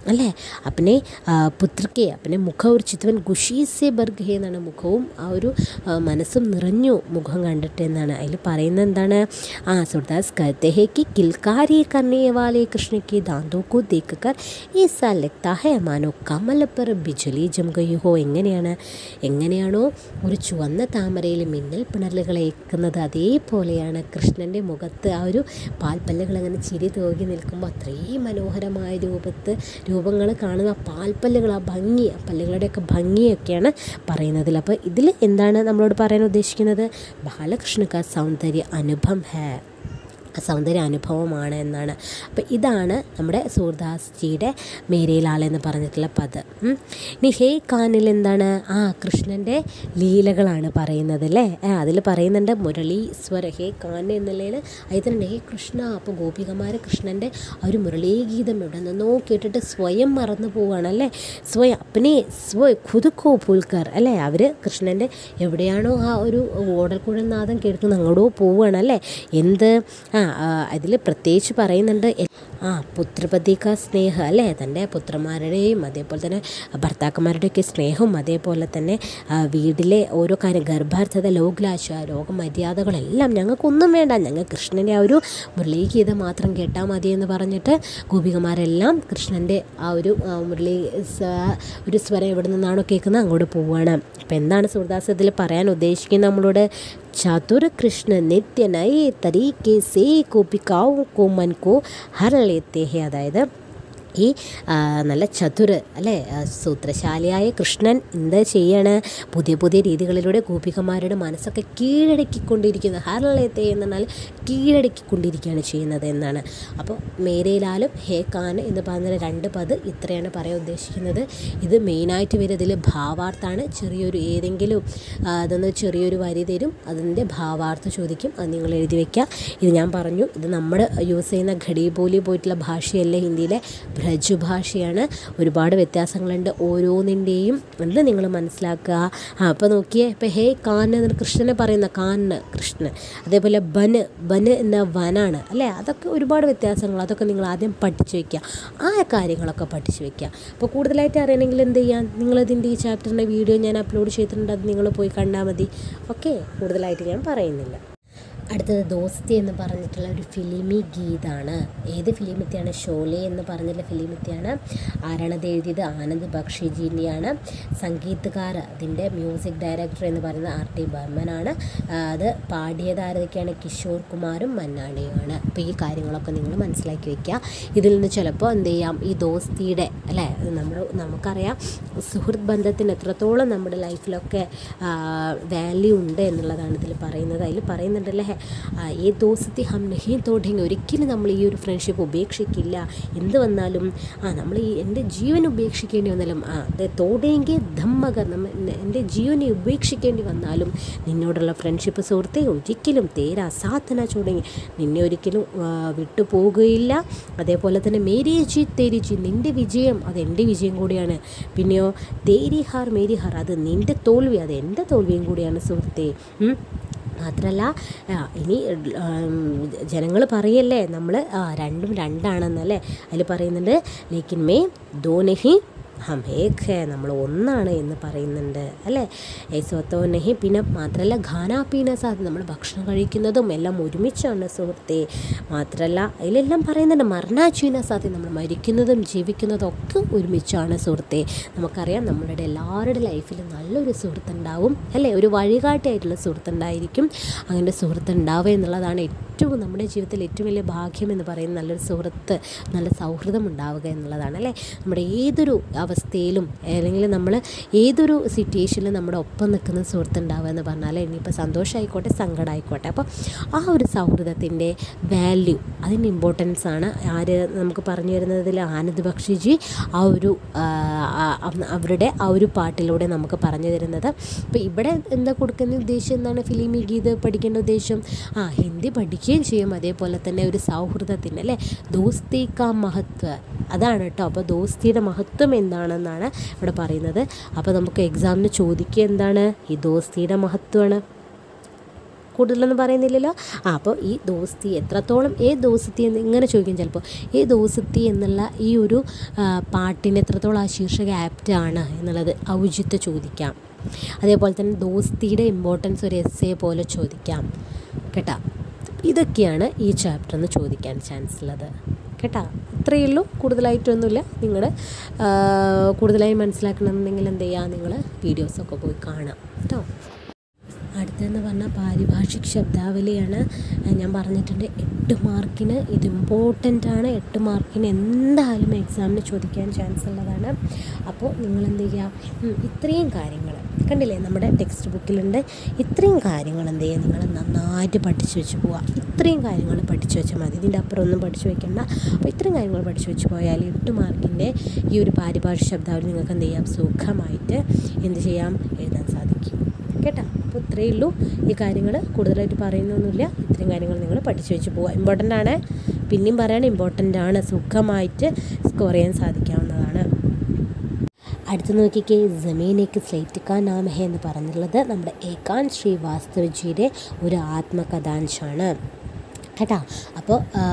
അല്ലേ അപ്പനെ പുത്രക്കെ അപ്പനെ മുഖ ഒരു ചിത്വൻ ഗുഷീസെ ബർഗ് ഹേ എന്നാണ് മുഖവും ആ ഒരു ആ, മനസ്സും നിറഞ്ഞു മുഖം കണ്ടിട്ട് എന്നാണ് അതിൽ പറയുന്നത് എന്താണ് ആ സുർദാസ് कहते हैं कि किलकारी करने वाले कृष्ण के दांतों को देखकर ऐसा लगता है मानो കമൽ पर ബിജലി ജം ഗയി ഹോ എങ്ങനെയാണ് എങ്ങനെയാണോ ഒരു ചുവന്ന താമരയിൽ മിന്നൽ പിണറലുകൾ ഏൽക്കുന്നത് അതേപോലെയാണ് കൃഷ്ണൻ്റെ മുഖത്ത് ആ ഒരു പാൽപ്പല്ലുകൾ അങ്ങനെ ചിരി തൂകി നിൽക്കുമ്പോൾ അത്രയും മനോഹരമായ രൂപത്ത് രൂപങ്ങൾ കാണുന്ന ആ പാൽപ്പല്ലുകൾ ആ ഭംഗി ആ പല്ലുകളുടെയൊക്കെ ഭംഗിയൊക്കെയാണ് പറയുന്നതിൽ അപ്പോൾ ഇതിൽ എന്താണ് നമ്മളോട് പറയാൻ ഉദ്ദേശിക്കുന്നത് ബാലകൃഷ്ണ സൗന്ദര്യ അനുഭവം ഹേ ആ സൗന്ദര്യ അനുഭവമാണ് എന്നാണ് അപ്പോൾ ഇതാണ് നമ്മുടെ സൂർദാസ്ജിയുടെ മേരേലാൽ എന്ന് പറഞ്ഞിട്ടുള്ള പദം ഉം. ഇനി ഹേ കാനിൽ എന്താണ് ആ കൃഷ്ണൻ്റെ ലീലകളാണ് പറയുന്നത് അല്ലേ അതിൽ പറയുന്നുണ്ട് മുരളി സ്വര ഹേ കാൻ എന്നുള്ളതിൽ അതിലുണ്ട് ഹേ കൃഷ്ണ അപ്പോൾ ഗോപികമാർ കൃഷ്ണൻ്റെ ആ ഒരു മുരളീഗീതം എവിടെ നിന്നോ കേട്ടിട്ട് സ്വയം മറന്നു പോവുകയാണ് അല്ലേ സ്വയം അപ്പനെ സ്വ ഖുദുക്കോ പുൽക്കർ അല്ലേ അവർ കൃഷ്ണൻ്റെ എവിടെയാണോ ആ ഒരു ഓടൽക്കുഴൽ നാദം കേൾക്കുന്നത് അങ്ങോട്ടോ പോവുകയാണ് അല്ലേ എന്ത് ആ അതിൽ പ്രത്യേകിച്ച് പറയുന്നുണ്ട് എ- ആ പുത്രപതിക സ്നേഹം അല്ലേ തൻ്റെ പുത്രന്മാരുടെയും അതേപോലെ തന്നെ ഭർത്താക്കന്മാരുടെയൊക്കെ സ്നേഹവും അതേപോലെ തന്നെ ആ, വീട്ടിലെ ഓരോ കാര്യം ഗർഭാർത്ഥത ലോകലാശ രോഗമര്യാദകളെല്ലാം ഞങ്ങൾക്കൊന്നും വേണ്ട ഞങ്ങൾ കൃഷ്ണൻ്റെ ആ ഒരു മുരളീഗീതം മാത്രം കേട്ടാൽ മതി എന്ന് പറഞ്ഞിട്ട് ഗോപികമാരെല്ലാം കൃഷ്ണൻ്റെ ആ ഒരു ആ, മുരളി സ- ഒരു സ്വരം എവിടെ നിന്നാണോ കേൾക്കുന്നത് അങ്ങോട്ട് പോവുകയാണ് അപ്പം എന്താണ് സൂർദാസ് ഇതിൽ പറയാൻ ഉദ്ദേശിക്കുന്നത് നമ്മളോട് ചതുർ കൃഷ്ണ നിത്യ നയേ തരീക്കെ സേ കോപിക്കാവും കോ മൻ കോ ഹർ ലേത്തെ ഹേ അതായത് ഈ ആ, നല്ല ചതുര് അല്ലേ ആ, സൂത്രശാലിയായ കൃഷ്ണൻ എന്താ ചെയ്യാണ് പുതിയ പുതിയ രീതികളിലൂടെ ഗോപികമാരുടെ മനസ്സൊക്കെ കീഴടക്കിക്കൊണ്ടിരിക്കുന്നത് ഹരളയത്തെ എന്ന് പറഞ്ഞാൽ കീഴടക്കിക്കൊണ്ടിരിക്കുകയാണ് ചെയ്യുന്നത് എന്നാണ് അപ്പോൾ മേരയിലാലും ഹേ ഖാൻ എന്ന് പറഞ്ഞ രണ്ട് പദ് ഇത്രയാണ് പറയാൻ ഉദ്ദേശിക്കുന്നത് ഇത് മെയിനായിട്ട് വരുന്നത് ഇതിൽ ഭാവാർത്ഥാണ് ചെറിയൊരു ഏതെങ്കിലും ആ, അതൊന്ന് ചെറിയൊരു വരി തരും അതിൻ്റെ ഭാവാർത്ഥം ചോദിക്കും അത് നിങ്ങൾ എഴുതി വയ്ക്കുക ഇത് ഞാൻ പറഞ്ഞു ഇത് നമ്മൾ യൂസ് ചെയ്യുന്ന ഘടീബോലി പോയിട്ടുള്ള ഭാഷയല്ല ഹിന്ദിയിലെ ബ്രജ് ഭാഷയാണ് ഒരുപാട് വ്യത്യാസങ്ങളുണ്ട് ഓരോന്നിൻ്റെയും അത് നിങ്ങൾ മനസ്സിലാക്കുക ആ അപ്പോൾ നോക്കിയേ ഇപ്പോൾ ഹേ കാൻ എന്ന് കൃഷ്ണനെ പറയുന്ന കാന് കൃഷ്ണൻ അതേപോലെ ബന് ബന് എന്ന വനാണ് അല്ലേ അതൊക്കെ ഒരുപാട് വ്യത്യാസങ്ങൾ അതൊക്കെ നിങ്ങൾ ആദ്യം പഠിച്ചു വയ്ക്കുക ആ കാര്യങ്ങളൊക്കെ പഠിച്ചു വയ്ക്കുക അപ്പോൾ കൂടുതലായിട്ട് അറിയണമെങ്കിൽ എന്ത് ചെയ്യാം നിങ്ങളിതിൻ്റെ ഈ ചാപ്റ്ററിൻ്റെ വീഡിയോ ഞാൻ അപ്ലോഡ് ചെയ്തിട്ടുണ്ട് അത് നിങ്ങൾ പോയി കണ്ടാൽ മതി ഓക്കെ കൂടുതലായിട്ട് ഞാൻ പറയുന്നില്ല അടുത്തത് ദോസ്തി എന്ന് പറഞ്ഞിട്ടുള്ള ഒരു ഫിലിമി ഗീതാണ് ഏത് ഫിലിമിത്തെയാണ് ഷോലെ എന്ന് പറഞ്ഞിട്ടുള്ള ഫിലിമിത്തെയാണ് ആരാണത് എഴുതിയത് ആനന്ദ് ബക്ഷിജീൻ്റെയാണ് സംഗീതകാർ അതിൻ്റെ മ്യൂസിക് ഡയറക്ടർ എന്ന് പറയുന്നത് ആർ ടി ബർമനാണ് ആ, അത് പാടിയത് ആരൊക്കെയാണ് കിഷോർ കുമാറും മന്നാടിയുമാണ് അപ്പോൾ ഈ കാര്യങ്ങളൊക്കെ നിങ്ങൾ മനസ്സിലാക്കി വെക്കുക ഇതിൽ നിന്ന് ചിലപ്പോൾ എന്ത് ചെയ്യാം ഈ ദോസ്തിയുടെ അല്ലേ നമ്മൾ നമുക്കറിയാം സുഹൃത്ത് ബന്ധത്തിന് എത്രത്തോളം നമ്മുടെ ലൈഫിലൊക്കെ വാല്യൂ ഉണ്ട് എന്നുള്ളതാണ് ഇതിൽ പറയുന്നത് അതിൽ പറയുന്നുണ്ടല്ലേ ആ, ഈ ദോസ്തി ഹം നഹി തോടെങ്കിൽ ഒരിക്കലും നമ്മൾ ഈ ഒരു ഫ്രണ്ട്ഷിപ്പ് ഉപേക്ഷിക്കില്ല എന്ത് വന്നാലും ആ നമ്മൾ ഈ എൻ്റെ ജീവൻ ഉപേക്ഷിക്കേണ്ടി വന്നാലും ആ അത് തോടെങ്കിൽ ധമ്മകർ നമ്മ എൻ്റെ ജീവനെ ഉപേക്ഷിക്കേണ്ടി വന്നാലും നിന്നോടുള്ള ഫ്രണ്ട്ഷിപ്പ് സുഹൃത്തെ ഒരിക്കലും തേരാ സാധന ചൂടെങ്കിൽ നിന്നെ ഒരിക്കലും ആ, വിട്ടു പോകുകയില്ല അതേപോലെ തന്നെ മേരി ജി തേരി ജി നിൻ്റെ വിജയം അത് എൻ്റെ വിജയം കൂടിയാണ് പിന്നെയോ തേരി ഹാർ മേരി ഹാർ അത് നിൻ്റെ തോൽവി അത് എൻ്റെ തോൽവിയും കൂടിയാണ് സുഹൃത്തെ ഉം. മാത്രമല്ല ആ, ഇനി ജനങ്ങൾ പറയല്ലേ നമ്മൾ രണ്ടും രണ്ടാണെന്നല്ലേ അതിൽ പറയുന്നുണ്ട് ലേക്കിൻ മേ ദോ നഹി ഹം ഏക് ഹേ നമ്മൾ ഒന്നാണ് എന്ന് പറയുന്നുണ്ട് അല്ലേ ഏസോത്തോ നഹി പിന്നെ മാത്രമല്ല ഖാനാ പീന സാധനം നമ്മൾ ഭക്ഷണം കഴിക്കുന്നതും എല്ലാം ഒരുമിച്ചാണ് സുഹൃത്തെ മാത്രമല്ല അതിലെല്ലാം പറയുന്നുണ്ട് മരണ ചീന സാധ്യത നമ്മൾ മരിക്കുന്നതും ജീവിക്കുന്നതും ഒക്കെ ഒരുമിച്ചാണ് സുഹൃത്തെ നമുക്കറിയാം നമ്മളുടെ എല്ലാവരുടെ ലൈഫിൽ നല്ലൊരു സുഹൃത്തുണ്ടാവും അല്ലേ ഒരു വഴികാട്ടിയായിട്ടുള്ള സുഹൃത്തുണ്ടായിരിക്കും അങ്ങനെ സുഹൃത്തുണ്ടാവുക എന്നുള്ളതാണ് ഏറ്റവും നമ്മുടെ ജീവിതത്തിൽ ഏറ്റവും വലിയ ഭാഗ്യം എന്ന് പറയുന്നത് നല്ലൊരു സുഹൃത്ത് നല്ല സൗഹൃദം ഉണ്ടാവുക എന്നുള്ളതാണ് അല്ലേ നമ്മുടെ ഏതൊരു അവസ്ഥയിലും അല്ലെങ്കിൽ നമ്മൾ ഏതൊരു സിറ്റുവേഷനിലും നമ്മുടെ ഒപ്പം നിൽക്കുന്ന സുഹൃത്ത് ഉണ്ടാവുക എന്ന് പറഞ്ഞാൽ ഇനിയിപ്പോൾ സന്തോഷമായിക്കോട്ടെ സങ്കടമായിക്കോട്ടെ അപ്പോൾ ആ ഒരു സൗഹൃദത്തിൻ്റെ വാല്യൂ അതിൻ്റെ ഇമ്പോർട്ടൻസ് ആണ് ആര് നമുക്ക് പറഞ്ഞു തരുന്നതിൽ ആനന്ദ് ബക്ഷിജി ആ ഒരു ആ, ആ, അവരുടെ ആ ഒരു പാട്ടിലൂടെ നമുക്ക് പറഞ്ഞു തരുന്നത് അപ്പോൾ ഇവിടെ എന്താ കൊടുക്കുന്ന ഉദ്ദേശം എന്താണ് ഫിലിമി ഗീത് പഠിക്കേണ്ട ഉദ്ദേശം ആ ഹിന്ദി പഠിക്കുകയും ചെയ്യും അതേപോലെ തന്നെ ഒരു സൗഹൃദത്തിൻ്റെ അല്ലേ ദോസ്തി കാ മഹത്വ അതാണ് കേട്ടോ അപ്പോൾ ദോസ്തിയുടെ മഹത്വം എന്താണെന്നാണ് ഇവിടെ പറയുന്നത് അപ്പോൾ നമുക്ക് എക്സാമിന് ചോദിക്കുക എന്താണ് ഈ ദോസ്തിയുടെ മഹത്വമാണ് കൂടുതലൊന്നും പറയുന്നില്ലല്ലോ ആ അപ്പോൾ ഈ ദോസ്തി എത്രത്തോളം ഏ ദോസ്തി എന്ന് ഇങ്ങനെ ചോദിക്കും ചിലപ്പോൾ ഏ ദോസ്തി എന്നുള്ള ഈ ഒരു ആ, പാട്ടിന് എത്രത്തോളം ആ ശീർഷക ആപ്റ്റ് ആണ് എന്നുള്ളത് ഔചിത്യം ചോദിക്കാം അതേപോലെ തന്നെ ദോസ്തിയുടെ ഇമ്പോർട്ടൻസ് ഒരു എസ് എ പോലെ ചോദിക്കാം കേട്ടാ ഇതൊക്കെയാണ് ഈ ചാപ്റ്ററിൽ നിന്ന് ചോദിക്കാൻ ചാൻസ് ഉള്ളത് കേട്ടാ ഇത്രയേ ഉള്ളൂ കൂടുതലായിട്ടൊന്നുമില്ല നിങ്ങൾ കൂടുതലായി മനസ്സിലാക്കണമെന്നുണ്ടെങ്കിൽ എന്ത് ചെയ്യുക നിങ്ങൾ വീഡിയോസൊക്കെ പോയി കാണാം കേട്ടോ അടുത്തെന്ന് പറഞ്ഞാൽ പാരിഭാഷിക് ശബ്ദാവലിയാണ് ഏഹ് ഞാൻ പറഞ്ഞിട്ടുണ്ട് എട്ട് മാർക്കിന് ഇത് ഇമ്പോർട്ടൻ്റ് ആണ് എട്ട് മാർക്കിന് എന്തായാലും എക്സാമിന് ചോദിക്കാൻ ചാൻസ് ഉള്ളതാണ് അപ്പോൾ നിങ്ങൾ എന്ത് ചെയ്യുക ഉം, ഇത്രയും കാര്യങ്ങൾ കണ്ടില്ലേ നമ്മുടെ ടെക്സ്റ്റ് ബുക്കിലുണ്ട് ഇത്രയും കാര്യങ്ങൾ എന്ത് ചെയ്യുക നിങ്ങൾ നന്നായിട്ട് പഠിച്ചു വെച്ച് പോവുക ഇത്രയും കാര്യങ്ങൾ പഠിച്ചു വെച്ചാൽ മതി ഇതിൻ്റെ അപ്പുറം ഒന്നും പഠിച്ചു വെക്കണ്ട അപ്പോൾ ഇത്രയും കാര്യങ്ങൾ പഠിച്ചു വെച്ച് പോയാൽ എട്ട് മാർക്കിൻ്റെ ഈ ഒരു പാരിഭാഷിക ശബ്ദാവലി നിങ്ങൾക്ക് എന്ത് ചെയ്യാം സുഖമായിട്ട് എന്ത് ചെയ്യാം എഴുതാൻ സാധിക്കും കേട്ടോ അപ്പോൾ ഇത്രയേ ഉള്ളൂ ഈ കാര്യങ്ങൾ കൂടുതലായിട്ട് പറയുന്നൊന്നുമില്ല ഇത്രയും കാര്യങ്ങൾ നിങ്ങൾ പഠിച്ചു വെച്ച് പോവുക ഇമ്പോർട്ടൻ്റ് ആണ് പിന്നെയും പറയണം ഇമ്പോർട്ടൻ്റ് ആണ് സുഖമായിട്ട് സ്കോർ ചെയ്യാൻ സാധിക്കാവുന്നതാണ് അടുത്ത് നോക്കിക്കേ ജമീനേക്ക് സ്ലേറ്റ് കാ നാം ഹെ എന്ന് പറഞ്ഞിട്ടുള്ളത് നമ്മുടെ ഏകാന്ത് ശ്രീവാസ്തവജിയുടെ ഒരു ആത്മകഥാംശമാണ് കേട്ടാ അപ്പോൾ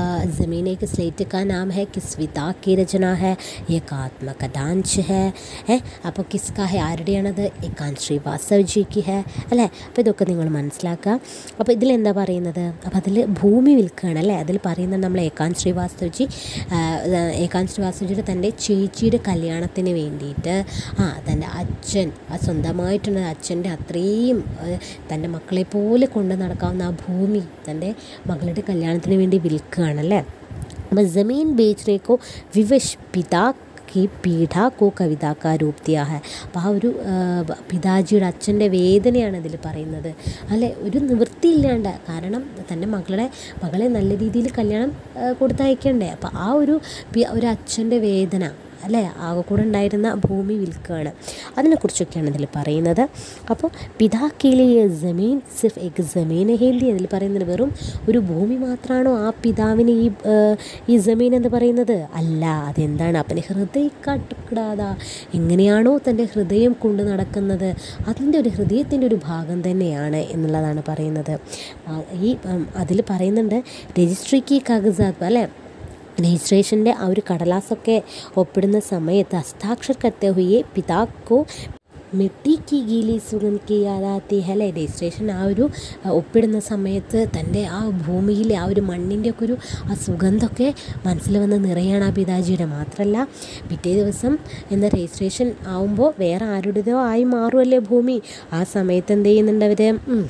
ज़मीने स्लेट का नाम है किस विता की रचना है एक ആത്മകഥാംശ ഹേ ഏ അപ്പോൾ കിസ്ക ഹെ ആരുടെയാണത് ഏകാന്ത് ശ്രീവാസവ് ജിക്ക് ഹേ അല്ലേ അപ്പോൾ ഇതൊക്കെ നിങ്ങൾ മനസ്സിലാക്കുക അപ്പോൾ ഇതിലെന്താ പറയുന്നത് അപ്പോൾ അതിൽ ഭൂമി വിൽക്കുകയാണ് അല്ലേ അതിൽ പറയുന്നത് നമ്മൾ ഏകാന്ത് ശ്രീവാസ്തവ് ജി ആ, ഏകാന്ത് ശ്രീവാസ്തവ് ജിയുടെ തൻ്റെ ചേച്ചിയുടെ കല്യാണത്തിന് വേണ്ടിയിട്ട് ആ തൻ്റെ അച്ഛൻ ആ സ്വന്തമായിട്ടുള്ള അച്ഛൻ്റെ അത്രയും ആ, തൻ്റെ മക്കളെ പോലെ കൊണ്ട് നടക്കാവുന്ന ആ ഭൂമി തൻ്റെ മകളുടെ കല്യാണത്തിന് വേണ്ടി വിൽക്കുകയാണല്ലേ അപ്പോൾ ജമീൻ ബേച്ചനെ കോ വിവശ് പിതാ की പീഠ കോ കവിത കാ രൂപ് ദിയാ ഹെ അപ്പോൾ ആ ഒരു ആ, ബ- പിതാജിയുടെ അച്ഛൻ്റെ വേദനയാണ് ഇതിൽ പറയുന്നത് അല്ലെ ഒരു നിവൃത്തിയില്ലാണ്ട് കാരണം തൻ്റെ മകളുടെ മകളെ നല്ല രീതിയിൽ കല്യാണം ആ, കൊടുത്തയക്കണ്ടേ അപ്പോൾ ആ ഒരു പി- ഒരു അച്ഛൻ്റെ വേദന അല്ലേ ആകെ കൂടെ ഉണ്ടായിരുന്ന ഭൂമി വിൽക്കുകയാണ് അതിനെക്കുറിച്ചൊക്കെയാണ് ഇതിൽ പറയുന്നത് അപ്പോൾ പിതാക്കിലെ ജമീൻ സിർഫ് എക് ജമീൻ ഹേന്തി അതിൽ പറയുന്നത് വെറും ഒരു ഭൂമി മാത്രമാണോ ആ പിതാവിന് ഈ ആ, ഈ ജമീൻ എന്ന് പറയുന്നത് അല്ല അതെന്താണ് അപ്പനെ ഹൃദയ കട്ടുക്കിടാത എങ്ങനെയാണോ തൻ്റെ ഹൃദയം കൊണ്ട് നടക്കുന്നത് അതിൻ്റെ ഒരു ഹൃദയത്തിൻ്റെ ഒരു ഭാഗം തന്നെയാണ് എന്നുള്ളതാണ് പറയുന്നത് ആ, ഈ അതിൽ പറയുന്നുണ്ട് രജിസ്ട്രിക്ക് കാഗസാത്ത് അല്ലേ രജിസ്ട്രേഷൻ്റെ ആ ഒരു കടലാസൊക്കെ ഒപ്പിടുന്ന സമയത്ത് ഹസ്താക്ഷർ കത്തെ ഹുയെ പിതാക്കോ മിട്ടി കി ഗീലി സുഗന്ധ് കി യാദാത്തി അല്ലേ രജിസ്ട്രേഷൻ ആ ഒരു ആ, ഒപ്പിടുന്ന സമയത്ത് തൻ്റെ ആ ഭൂമിയിലെ ആ ഒരു മണ്ണിൻ്റെ ഒക്കെ ഒരു ആ സുഗന്ധമൊക്കെ മനസ്സിൽ വന്ന് നിറയാണ് ആ പിതാജിയുടെ മാത്രമല്ല പിറ്റേ ദിവസം എന്താ രജിസ്ട്രേഷൻ ആവുമ്പോൾ വേറെ ആരുടേതോ ആയി മാറുമല്ലേ ഭൂമി ആ സമയത്ത് എന്ത് ചെയ്യുന്നുണ്ട് അവർ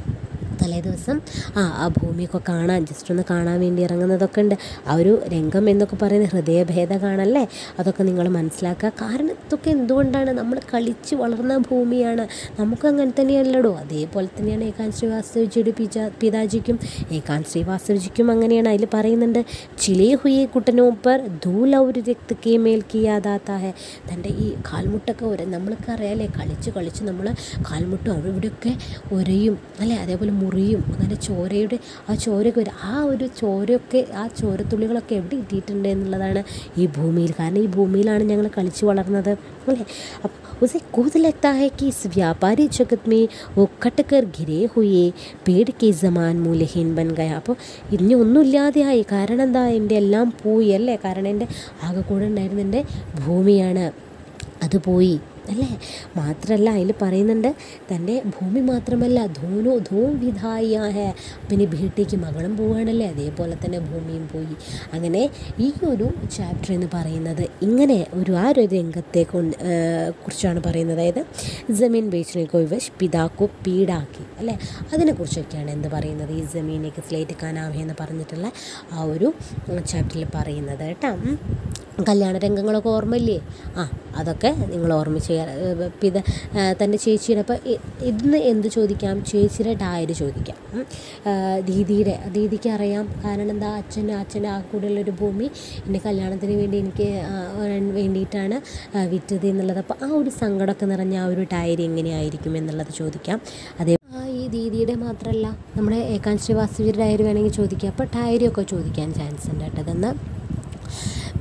തലേ ദിവസം ആ ആ ഭൂമിയൊക്കെ കാണാൻ ജസ്റ്റ് ഒന്ന് കാണാൻ വേണ്ടി ഇറങ്ങുന്നതൊക്കെ ഉണ്ട് ആ ഒരു രംഗം എന്നൊക്കെ പറയുന്നത് ഹൃദയഭേദകാണല്ലേ അതൊക്കെ നിങ്ങൾ മനസ്സിലാക്കുക കാരണം ഇതൊക്കെ എന്തുകൊണ്ടാണ് നമ്മൾ കളിച്ച് വളർന്ന ഭൂമിയാണ് നമുക്ക് അങ്ങനെ തന്നെയല്ലടോ അതേപോലെ തന്നെയാണ് ഏകാന്ത് ശ്രീവാസ്തവജിയുടെ പിജ പിതാജിക്കും ഏകാന്ത് ശ്രീവാസ്തവജിക്കും അങ്ങനെയാണ് അതിൽ പറയുന്നുണ്ട് ചിലേ ഹുയെ കുട്ടനോപ്പർ ധൂലൗര് രക്തക്കെ മേൽ കിയാദാത്ത ഹെ തൻ്റെ ഈ കാൽമുട്ടൊക്കെ ഒര നമ്മൾക്ക് അറിയാലേ കളിച്ച് കളിച്ച് നമ്മൾ കാൽമുട്ടും അവിടെ ഇവിടെയൊക്കെ ഒരയും അല്ലേ അതേപോലെ മുറിയും അങ്ങനെ ചോരയുടെ ആ ചോരയൊക്കെ വരും ആ ഒരു ചോരയൊക്കെ ആ ചോരത്തുള്ളികളൊക്കെ എവിടെ ഇട്ടിട്ടുണ്ട് എന്നുള്ളതാണ് ഈ ഭൂമിയിൽ കാരണം ഈ ഭൂമിയിലാണ് ഞങ്ങൾ കളിച്ച് വളർന്നത് അല്ലേ അപ്പോൾ उसे कूद लगता है कि इस व्यापारी जगत में वो कट कर घिरे हुए पेड़ के समान മൂലഹീൻ ബൻ ഗയ അപ്പോൾ ഇനി ഒന്നുമില്ലാതെയായി കാരണം എന്താ എൻ്റെ എല്ലാം പോയി അല്ലേ കാരണം എൻ്റെ ആകെ കൂടെ ഉണ്ടായിരുന്ന എൻ്റെ ഭൂമിയാണ് അത് പോയി അല്ലേ മാത്രമല്ല അതിൽ പറയുന്നുണ്ട് തൻ്റെ ഭൂമി മാത്രമല്ല ധോനോ ധൂം വിധായ ഹേ പിന്നെ വീട്ടിലേക്ക് മകളും പോവുകയാണല്ലേ അതേപോലെ തന്നെ ഭൂമിയും പോയി അങ്ങനെ ഈ ഒരു ചാപ്റ്റർ എന്ന് പറയുന്നത് ഇങ്ങനെ ഒരു ആ ഒരു രംഗത്തെ കൊണ്ട് കുറിച്ചാണ് പറയുന്നത് അതായത് ജമീൻ ബേച്ചിനെ കോവിവശ് പിതാക്കോ പീഡാക്കി അല്ലേ അതിനെക്കുറിച്ചൊക്കെയാണ് എന്ത് പറയുന്നത് ഈ ജമീനേക്ക് സ്ലേറ്റ് കാനാമേ എന്ന് പറഞ്ഞിട്ടുള്ള ആ ഒരു ചാപ്റ്ററിൽ പറയുന്നത് കേട്ടോ ഉം. കല്യാണ രംഗങ്ങളൊക്കെ ഓർമ്മയില്ലേ ആ അതൊക്കെ നിങ്ങൾ ഓർമ്മിച്ച് ഏ, പിത ആ, തൻ്റെ ചേച്ചിയുടെ അപ്പോൾ ഇന്ന് എന്ത് ചോദിക്കാം ചേച്ചിയുടെ ഡായര് ചോദിക്കാം ഉം. ആ, ദീദിയുടെ ദീദിക്ക് അറിയാം കാരണം എന്താ അച്ഛൻ അച്ഛൻ്റെ ആ കൂടെയുള്ളൊരു ഭൂമി എൻ്റെ കല്യാണത്തിന് വേണ്ടി എനിക്ക് ആ, ഒരെണ്ണം വേണ്ടിയിട്ടാണ് ആ, വിറ്റത് എന്നുള്ളത് അപ്പോൾ ആ ഒരു സങ്കടമൊക്കെ നിറഞ്ഞ ആ ഒരു ഡയറി എങ്ങനെയായിരിക്കും എന്നുള്ളത് ചോദിക്കാം അതേ ആ, ഈ ദീദിയുടെ മാത്രമല്ല നമ്മുടെ ഏകാന്ത് ശ്രീവാസ്തവിയുടെ ഡയറി വേണമെങ്കിൽ ചോദിക്കാം അപ്പോൾ ഡയറി ഒക്കെ ചോദിക്കാൻ ചാൻസ് ഉണ്ട് കേട്ടോ അതെന്ന്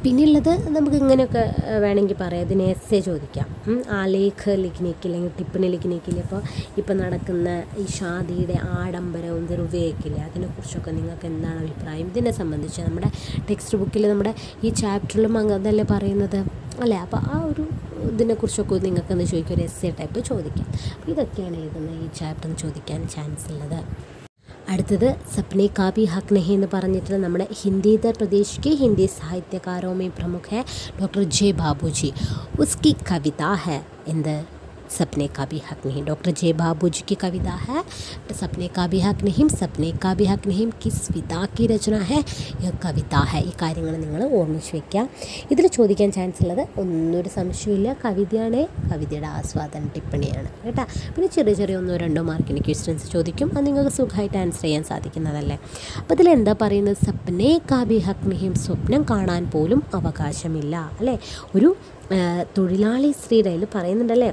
പിന്നെയുള്ളത് നമുക്ക് ഇങ്ങനെയൊക്കെ ഏഹ്, വേണമെങ്കിൽ പറയാം ഇതിന് എസ്സേ ചോദിക്കാം ഉം, ആലേഖ് ലിഖ്നിക്ക് അല്ലെങ്കിൽ ടിപ്പണി ലിഖ്നിക്കില്ല ഇപ്പോൾ ഇപ്പം നടക്കുന്ന ഈ ഷാദിയുടെ ആഡംബരവും ദുർവ്യയക്കില്ലേ അതിനെക്കുറിച്ചൊക്കെ നിങ്ങൾക്ക് എന്താണ് അഭിപ്രായം ഇതിനെ സംബന്ധിച്ച് നമ്മുടെ ടെക്സ്റ്റ് ബുക്കിൽ നമ്മുടെ ഈ ചാപ്റ്ററിലും അങ്ങ് അതല്ലേ പറയുന്നത് അല്ലേ അപ്പോൾ ആ ഒരു ഇതിനെക്കുറിച്ചൊക്കെ നിങ്ങൾക്ക് ഒന്ന് ചോദിക്കും ഒരു എസ്സേ ടൈപ്പ് ചോദിക്കാം അപ്പോൾ ഇതൊക്കെയാണ് എഴുതുന്ന ഈ ചാപ്റ്ററിന് ചോദിക്കാൻ ചാൻസ് ഉള്ളത് അടുത്തത് സപ്നെ കാ ഭി ഹക്ക് നഹി എന്ന് പറഞ്ഞിട്ട് നമ്മുടെ ഹിന്ദീതർ പ്രദേശ് के हिंदी साहित्यकारों में प्रमुख है डॉक्टर जे बाबू जी उसकी कविता है എന്ത് सपने का भी हक नहीं डॉक्टर जे बाबू जी की कविता है सपने का भी हक नहीं सपने का भी हक नहीं किस വിത की രചന है യ കവിത है ഈ കാര്യങ്ങൾ നിങ്ങൾ ഓർമ്മിച്ച് വെക്കുക ഇതിൽ ചോദിക്കാൻ ചാൻസ് ഉള്ളത് ഒന്നൊരു സംശയമില്ല കവിതയാണ് കവിതയുടെ ആസ്വാദന ടിപ്പണിയാണ് കേട്ടോ പിന്നെ ചെറിയ ചെറിയ ഒന്നോ രണ്ടോ മാർക്കിന് ക്വസ്റ്റ്യൻസ് ചോദിക്കും അത് നിങ്ങൾക്ക് സുഖമായിട്ട് ആൻസർ ചെയ്യാൻ സാധിക്കുന്നതല്ലേ അപ്പോൾ ഇതിൽ എന്താ പറയുന്നത് സപ്നെ കാബി ഹക് നിഹിം സ്വപ്നം കാണാൻ പോലും അവകാശമില്ല അല്ലേ ഒരു ആ, തൊഴിലാളി സ്ത്രീയുടെ അതിൽ പറയുന്നുണ്ടല്ലേ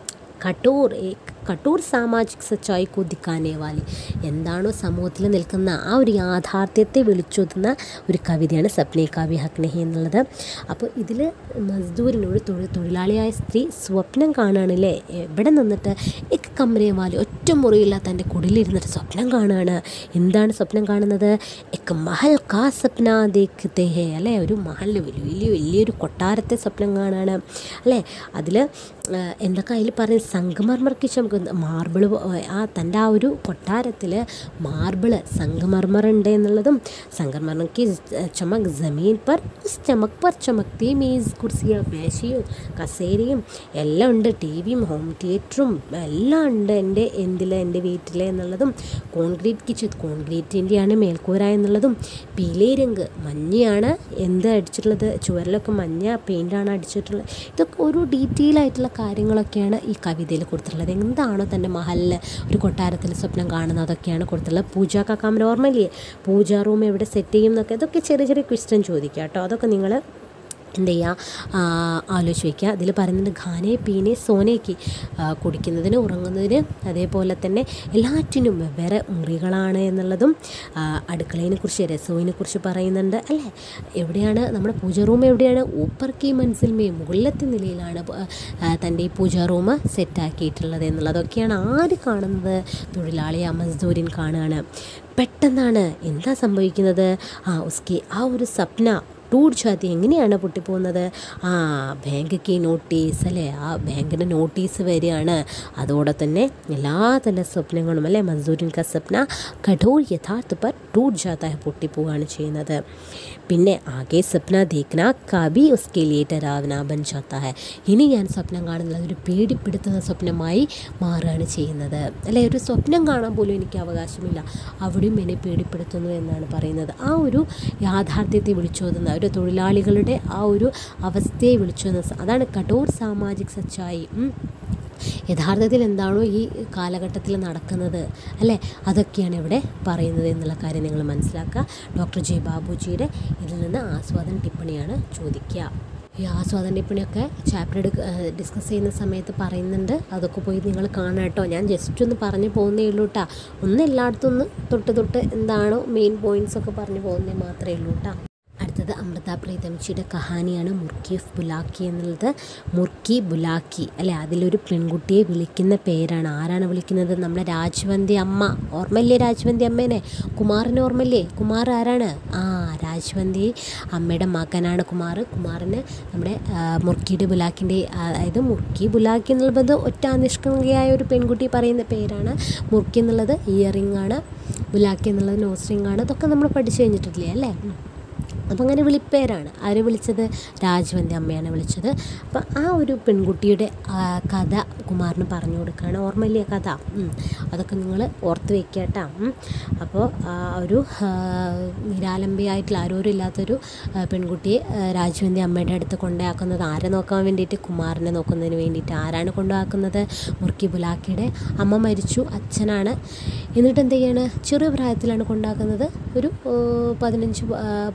കട്ടൂർ ഏക് കട്ടൂർ സാമാജിക് സച്ചായി കോ ദിക്കാനെ വാലി എന്താണോ സമൂഹത്തിൽ നിൽക്കുന്ന ആ ഒരു യാഥാർത്ഥ്യത്തെ വിളിച്ചോതുന്ന ഒരു കവിതയാണ് സപ്നെ കാവ്യ ഹക്നഹി എന്നുള്ളത് അപ്പോൾ ഇതിൽ മസ്ദൂരിനോട് തൊഴിൽ തൊഴിലാളിയായ സ്ത്രീ സ്വപ്നം കാണുകയാണല്ലേ എവിടെ നിന്നിട്ട് എക്ക് കമരയെ വാലി ഒറ്റ മുറിയില്ല തൻ്റെ കുടിലിരുന്നിട്ട് സ്വപ്നം കാണുകയാണ് എന്താണ് സ്വപ്നം കാണുന്നത് എക്ക് മഹൽ കാ സ്വപ്ന ദേഖത്തെ ഹേ അല്ലേ ഒരു മഹലിൽ വലിയ വലിയ വലിയൊരു കൊട്ടാരത്തെ സ്വപ്നം കാണുകയാണ് അല്ലേ അതിൽ എന്തൊക്കെ അതിൽ പറയും സംഗമർമർക്ക് ചമക്ക് മാർബിൾ ആ തൻ്റെ ആ ഒരു കൊട്ടാരത്തിൽ മാർബിള് സംഗമർമർ ഉണ്ട് എന്നുള്ളതും സംഗമർമർക്ക് ചമക് ജമീൻ പർ ഉസ് ചമക് പർ ചമക്തി മീസ് കുർസികൾ മേശയും കസേരയും എല്ലാം ഉണ്ട് ടി വിയും ഹോം തിയേറ്ററും എല്ലാം ഉണ്ട് എൻ്റെ എന്തിൽ എൻ്റെ വീട്ടിൽ എന്നുള്ളതും കോൺക്രീറ്റ് കിച്ചൺ കോൺക്രീറ്റിൻ്റെയാണ് മേൽക്കൂര എന്നുള്ളതും പീലേ രംഗ് മഞ്ഞയാണ് എന്ത് അടിച്ചിട്ടുള്ളത് ചുവരിലൊക്കെ മഞ്ഞ പെയിൻ്റാണ് അടിച്ചിട്ടുള്ളത് ഇതൊക്കെ ഒരു ഡീറ്റെയിൽ ആയിട്ടുള്ള കാര്യങ്ങളൊക്കെയാണ് ഈ കവിതയിൽ കൊടുത്തിട്ടുള്ളത് എന്താണോ തൻ്റെ മഹലിൽ ഒരു കൊട്ടാരത്തിൽ സ്വപ്നം കാണുന്നത് അതൊക്കെയാണ് കൊടുത്തിട്ടുള്ളത് പൂജ കാക്കാമര ഓർമ്മയില്ലേ പൂജാ റൂം എവിടെ സെറ്റ് ചെയ്യും എന്നൊക്കെ ഇതൊക്കെ ചെറിയ ചെറിയ ക്വസ്റ്റ്യൻ ചോദിക്കുക കേട്ടോ അതൊക്കെ നിങ്ങൾ എന്ത് ചെയ്യുക ആലോചിച്ച് വയ്ക്കുക അതിൽ പറയുന്നുണ്ട് ഖാനെ പീനെ സോനയ്ക്ക് ആ, കുടിക്കുന്നതിന് ഉറങ്ങുന്നതിന് അതേപോലെ തന്നെ എല്ലാറ്റിനും വെവ്വേറെ മുറികളാണ് എന്നുള്ളതും ആ, അടുക്കളയിനെ കുറിച്ച് രസോവിനെ കുറിച്ച് പറയുന്നുണ്ട് അല്ലേ എവിടെയാണ് നമ്മുടെ പൂജ റൂം എവിടെയാണ് ഊപ്പർ കി മൻസിൽമേ മുകളിലത്തെ നിലയിലാണ് പ- ആ, തൻ്റെ ഈ പൂജ റൂം സെറ്റാക്കിയിട്ടുള്ളത് എന്നുള്ളതൊക്കെയാണ് ആര് കാണുന്നത് തൊഴിലാളി ആ മസ്ദൂരിൻ കാണുകയാണ് പെട്ടെന്നാണ് എന്താ സംഭവിക്കുന്നത് ആ ഉസ്കി ആ ഒരു സ്വപ്ന ടൂർ ജാതി എങ്ങനെയാണ് പൊട്ടിപ്പോകുന്നത് ആ ബാങ്കിക്ക് നോട്ടീസ് അല്ലേ ആ ബാങ്കിൻ്റെ നോട്ടീസ് വരികയാണ് അതോടെ തന്നെ എല്ലാ തല സ്വപ്നങ്ങളും അല്ലേ മസ്ദൂരിൻ ക സ്വപ്ന കഠോർ യഥാർത്ഥ പർ ടൂർ ജാത പൊട്ടിപ്പോവുകയാണ് ചെയ്യുന്നത് പിന്നെ ആകെ സ്വപ്ന ദേഖ്ന കബി ഉസ്കെ ലിയെ ഡരാവന ബൻ ജാത്ത ഹെ ഇനി ഞാൻ സ്വപ്നം കാണുന്നത് ഒരു പേടിപ്പെടുത്തുന്ന സ്വപ്നമായി മാറുകയാണ് ചെയ്യുന്നത് അല്ലേ ഒരു സ്വപ്നം കാണാൻ പോലും എനിക്ക് അവകാശമില്ല അവിടെയും എന്നെ പേടിപ്പെടുത്തുന്നു എന്നാണ് പറയുന്നത് ആ ഒരു യാഥാർത്ഥ്യത്തെ വിളിച്ചോതുന്ന ഒരു തൊഴിലാളികളുടെ ആ ഒരു അവസ്ഥയെ വിളിച്ചോതുന്ന സ- അതാണ് കഠോർ സാമാജിക് സച്ചായി ഉം. യഥാർത്ഥത്തിൽ എന്താണോ ഈ കാലഘട്ടത്തിൽ നടക്കുന്നത് അല്ലേ അതൊക്കെയാണ് ഇവിടെ പറയുന്നത് എന്നുള്ള കാര്യം നിങ്ങൾ മനസ്സിലാക്കുക ഡോക്ടർ ജെ ബാബുജിയുടെ ഇതിൽ നിന്ന് ആസ്വാദന ടിപ്പണിയാണ് ചോദിക്കുക ഈ ആസ്വാദന ടിപ്പണിയൊക്കെ ചാപ്റ്റർ എടുക്ക ഡിസ്കസ് ചെയ്യുന്ന സമയത്ത് പറയുന്നുണ്ട് അതൊക്കെ പോയി നിങ്ങൾ കാണാം കേട്ടോ ഞാൻ ജസ്റ്റ് ഒന്ന് പറഞ്ഞു പോകുന്നേ ഉള്ളൂ കേട്ടോ ഒന്ന് എല്ലായിടത്തും ഒന്ന് തൊട്ട് തൊട്ട് എന്താണോ മെയിൻ പോയിൻറ്റ്സ് ഒക്കെ പറഞ്ഞു പോകുന്നേ മാത്രമേ ഉള്ളൂ കേട്ടോ അടുത്തത് അമൃത പ്രീതംജിയുടെ കഹാനിയാണ് മുർക്കിഫ് ബുലാക്കി എന്നുള്ളത് മുർക്കി ബുലാക്കി അല്ലേ അതിലൊരു പെൺകുട്ടിയെ വിളിക്കുന്ന പേരാണ് ആരാണ് വിളിക്കുന്നത് നമ്മുടെ രാജ്വന്തി അമ്മ ഓർമ്മയില്ലേ രാജ്വന്തി അമ്മേനെ കുമാറിന് ഓർമ്മയില്ലേ കുമാർ ആരാണ് ആ രാജ്വന്തി അമ്മയുടെ മകനാണ് കുമാർ കുമാറിന് നമ്മുടെ ആ, മുർക്കിയുടെ ബുലാക്കിൻ്റെ അതായത് മുർക്കി ബുലാക്കി എന്നുള്ളത് ഒറ്റ നിഷ്കളങ്കയായ ഒരു പെൺകുട്ടി പറയുന്ന പേരാണ് മുർക്കി എന്നുള്ളത് ഇയറിംഗ് ആണ് ബുലാക്കി എന്നുള്ളത് നോസ് റിംഗ് ആണ് ഇതൊക്കെ നമ്മൾ പഠിച്ചു കഴിഞ്ഞിട്ടില്ലേ അല്ലേ ഉം. അപ്പം അങ്ങനെ വിളിപ്പേരാണ് ആരെ വിളിച്ചത് രാജവൻ്റെ അമ്മയാണ് വിളിച്ചത് അപ്പം ആ ഒരു പെൺകുട്ടിയുടെ ആ, കഥ കുമാറിന് പറഞ്ഞു കൊടുക്കുകയാണ് ഓർമ്മയില്ലേ കഥ ഉം. അതൊക്കെ നിങ്ങൾ ഓർത്ത് വെക്കുക കേട്ടോ അപ്പോൾ ആ ഒരു ആ, നിരാലംബയായിട്ടുള്ള ആരോരും ഇല്ലാത്തൊരു ആ, പെൺകുട്ടിയെ ആ, രാജുവിൻ്റെ അമ്മയുടെ അടുത്ത് കൊണ്ടാക്കുന്നത് ആരെ നോക്കാൻ വേണ്ടിയിട്ട് കുമാറിനെ നോക്കുന്നതിന് വേണ്ടിയിട്ട് ആരാണ് കൊണ്ടുപോക്കുന്നത് മുർക്കി ബുലാക്കിയുടെ അമ്മ മരിച്ചു അച്ഛനാണ് എന്നിട്ട് എന്ത് ചെയ്യാണ് ചെറിയ പ്രായത്തിലാണ് കൊണ്ടാക്കുന്നത് ഒരു ആ, പതിനഞ്ച് പ- ആ, പതിനാറ് പതിനേഴ്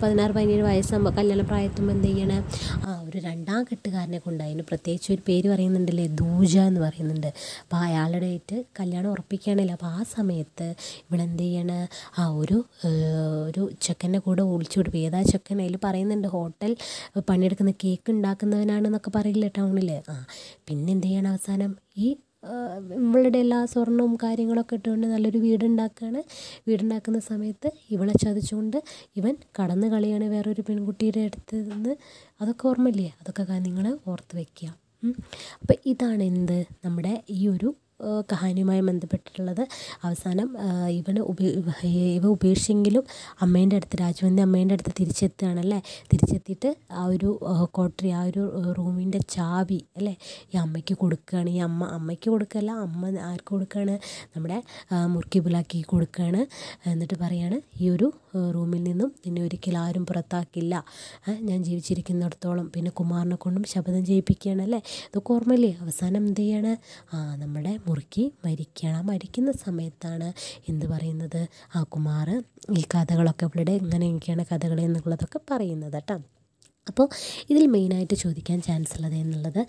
പതിനേഴ് വയസ്സാകുമ്പോൾ കല്യാണ പ്രായത്തുമ്പോൾ എന്ത് ചെയ്യണം ആ ഒരു രണ്ടാം കെട്ടുകാരനെ കൊണ്ട് അതിന് പ്രത്യേകിച്ച് ഒരു പേര് പറയുന്നുണ്ടല്ലേ ദൂജ എന്ന് പറയുന്നുണ്ട് അപ്പോൾ അയാളുടെ ആയിട്ട് കല്യാണം ഉറപ്പിക്കുകയാണല്ലോ അപ്പോൾ ആ സമയത്ത് ഇവളെന്ത് ചെയ്യണം ആ ഒരു ഒരു ചെക്കൻ്റെ കൂടെ ഒളിച്ചു വിടും ഏതാ ചെക്കൻ അതിൽ പറയുന്നുണ്ട് ഹോട്ടൽ പണിയെടുക്കുന്ന കേക്ക് ഉണ്ടാക്കുന്നവനാണെന്നൊക്കെ പറയില്ല ടൗണിൽ ആ പിന്നെ എന്ത് ചെയ്യണം അവസാനം ഈ ഇവളുടെ എല്ലാ സ്വർണവും കാര്യങ്ങളൊക്കെ ഇട്ടുകൊണ്ട് നല്ലൊരു വീടുണ്ടാക്കുകയാണ് വീടുണ്ടാക്കുന്ന സമയത്ത് ഇവളെ ചതിച്ചുകൊണ്ട് ഇവൻ കടന്നു കളിയാണ് വേറൊരു പെൺകുട്ടിയുടെ അടുത്ത് നിന്ന് അതൊക്കെ ഓർമ്മയില്ലേ അതൊക്കെ നിങ്ങൾ ഓർത്ത് വയ്ക്കുക അപ്പോൾ ഇതാണ് എന്ത് നമ്മുടെ ഈ ഒരു കഹാനിയുമായി ബന്ധപ്പെട്ടിട്ടുള്ളത് അവസാനം ഇവന് ഉപേ ഇവ ഉപേക്ഷിച്ചെങ്കിലും അമ്മേൻ്റെ അടുത്ത് രാജവന്തി അമ്മേൻ്റെ അടുത്ത് തിരിച്ചെത്തുകയാണല്ലേ തിരിച്ചെത്തിയിട്ട് ആ ഒരു കോട്ടറി ആ ഒരു റൂമിൻ്റെ ചാവി അല്ലേ ഈ അമ്മയ്ക്ക് കൊടുക്കുകയാണ് ഈ അമ്മ അമ്മയ്ക്ക് കൊടുക്കുകയല്ല അമ്മ ആർക്ക് കൊടുക്കുകയാണ് നമ്മുടെ മുറുക്കി പുലാക്കി കൊടുക്കുകയാണ് എന്നിട്ട് പറയാണ് ഈ ഒരു റൂമിൽ നിന്നും നിന്നെ ഒരിക്കലും ആരും പുറത്താക്കില്ല ഞാൻ ജീവിച്ചിരിക്കുന്നിടത്തോളം പിന്നെ കുമാറിനെ കൊണ്ടും ശപഥം ചെയ്യിപ്പിക്കുകയാണ് അല്ലേ ഇതൊക്കെ ഓർമ്മയില്ലേ അവസാനം എന്ത് ചെയ്യാണ് ആ നമ്മുടെ മുറുക്കി മരിക്കുകയാണ് ആ മരിക്കുന്ന സമയത്താണ് എന്ത് പറയുന്നത് ആ കുമാർ ഈ കഥകളൊക്കെ ഇവിടെ ഇങ്ങനെയൊക്കെയാണ് കഥകൾ എന്നുള്ളതൊക്കെ പറയുന്നത് കേട്ടോ അപ്പോൾ ഇതിൽ മെയിനായിട്ട് ചോദിക്കാൻ ചാൻസ് ഉള്ളത് എന്നുള്ളത്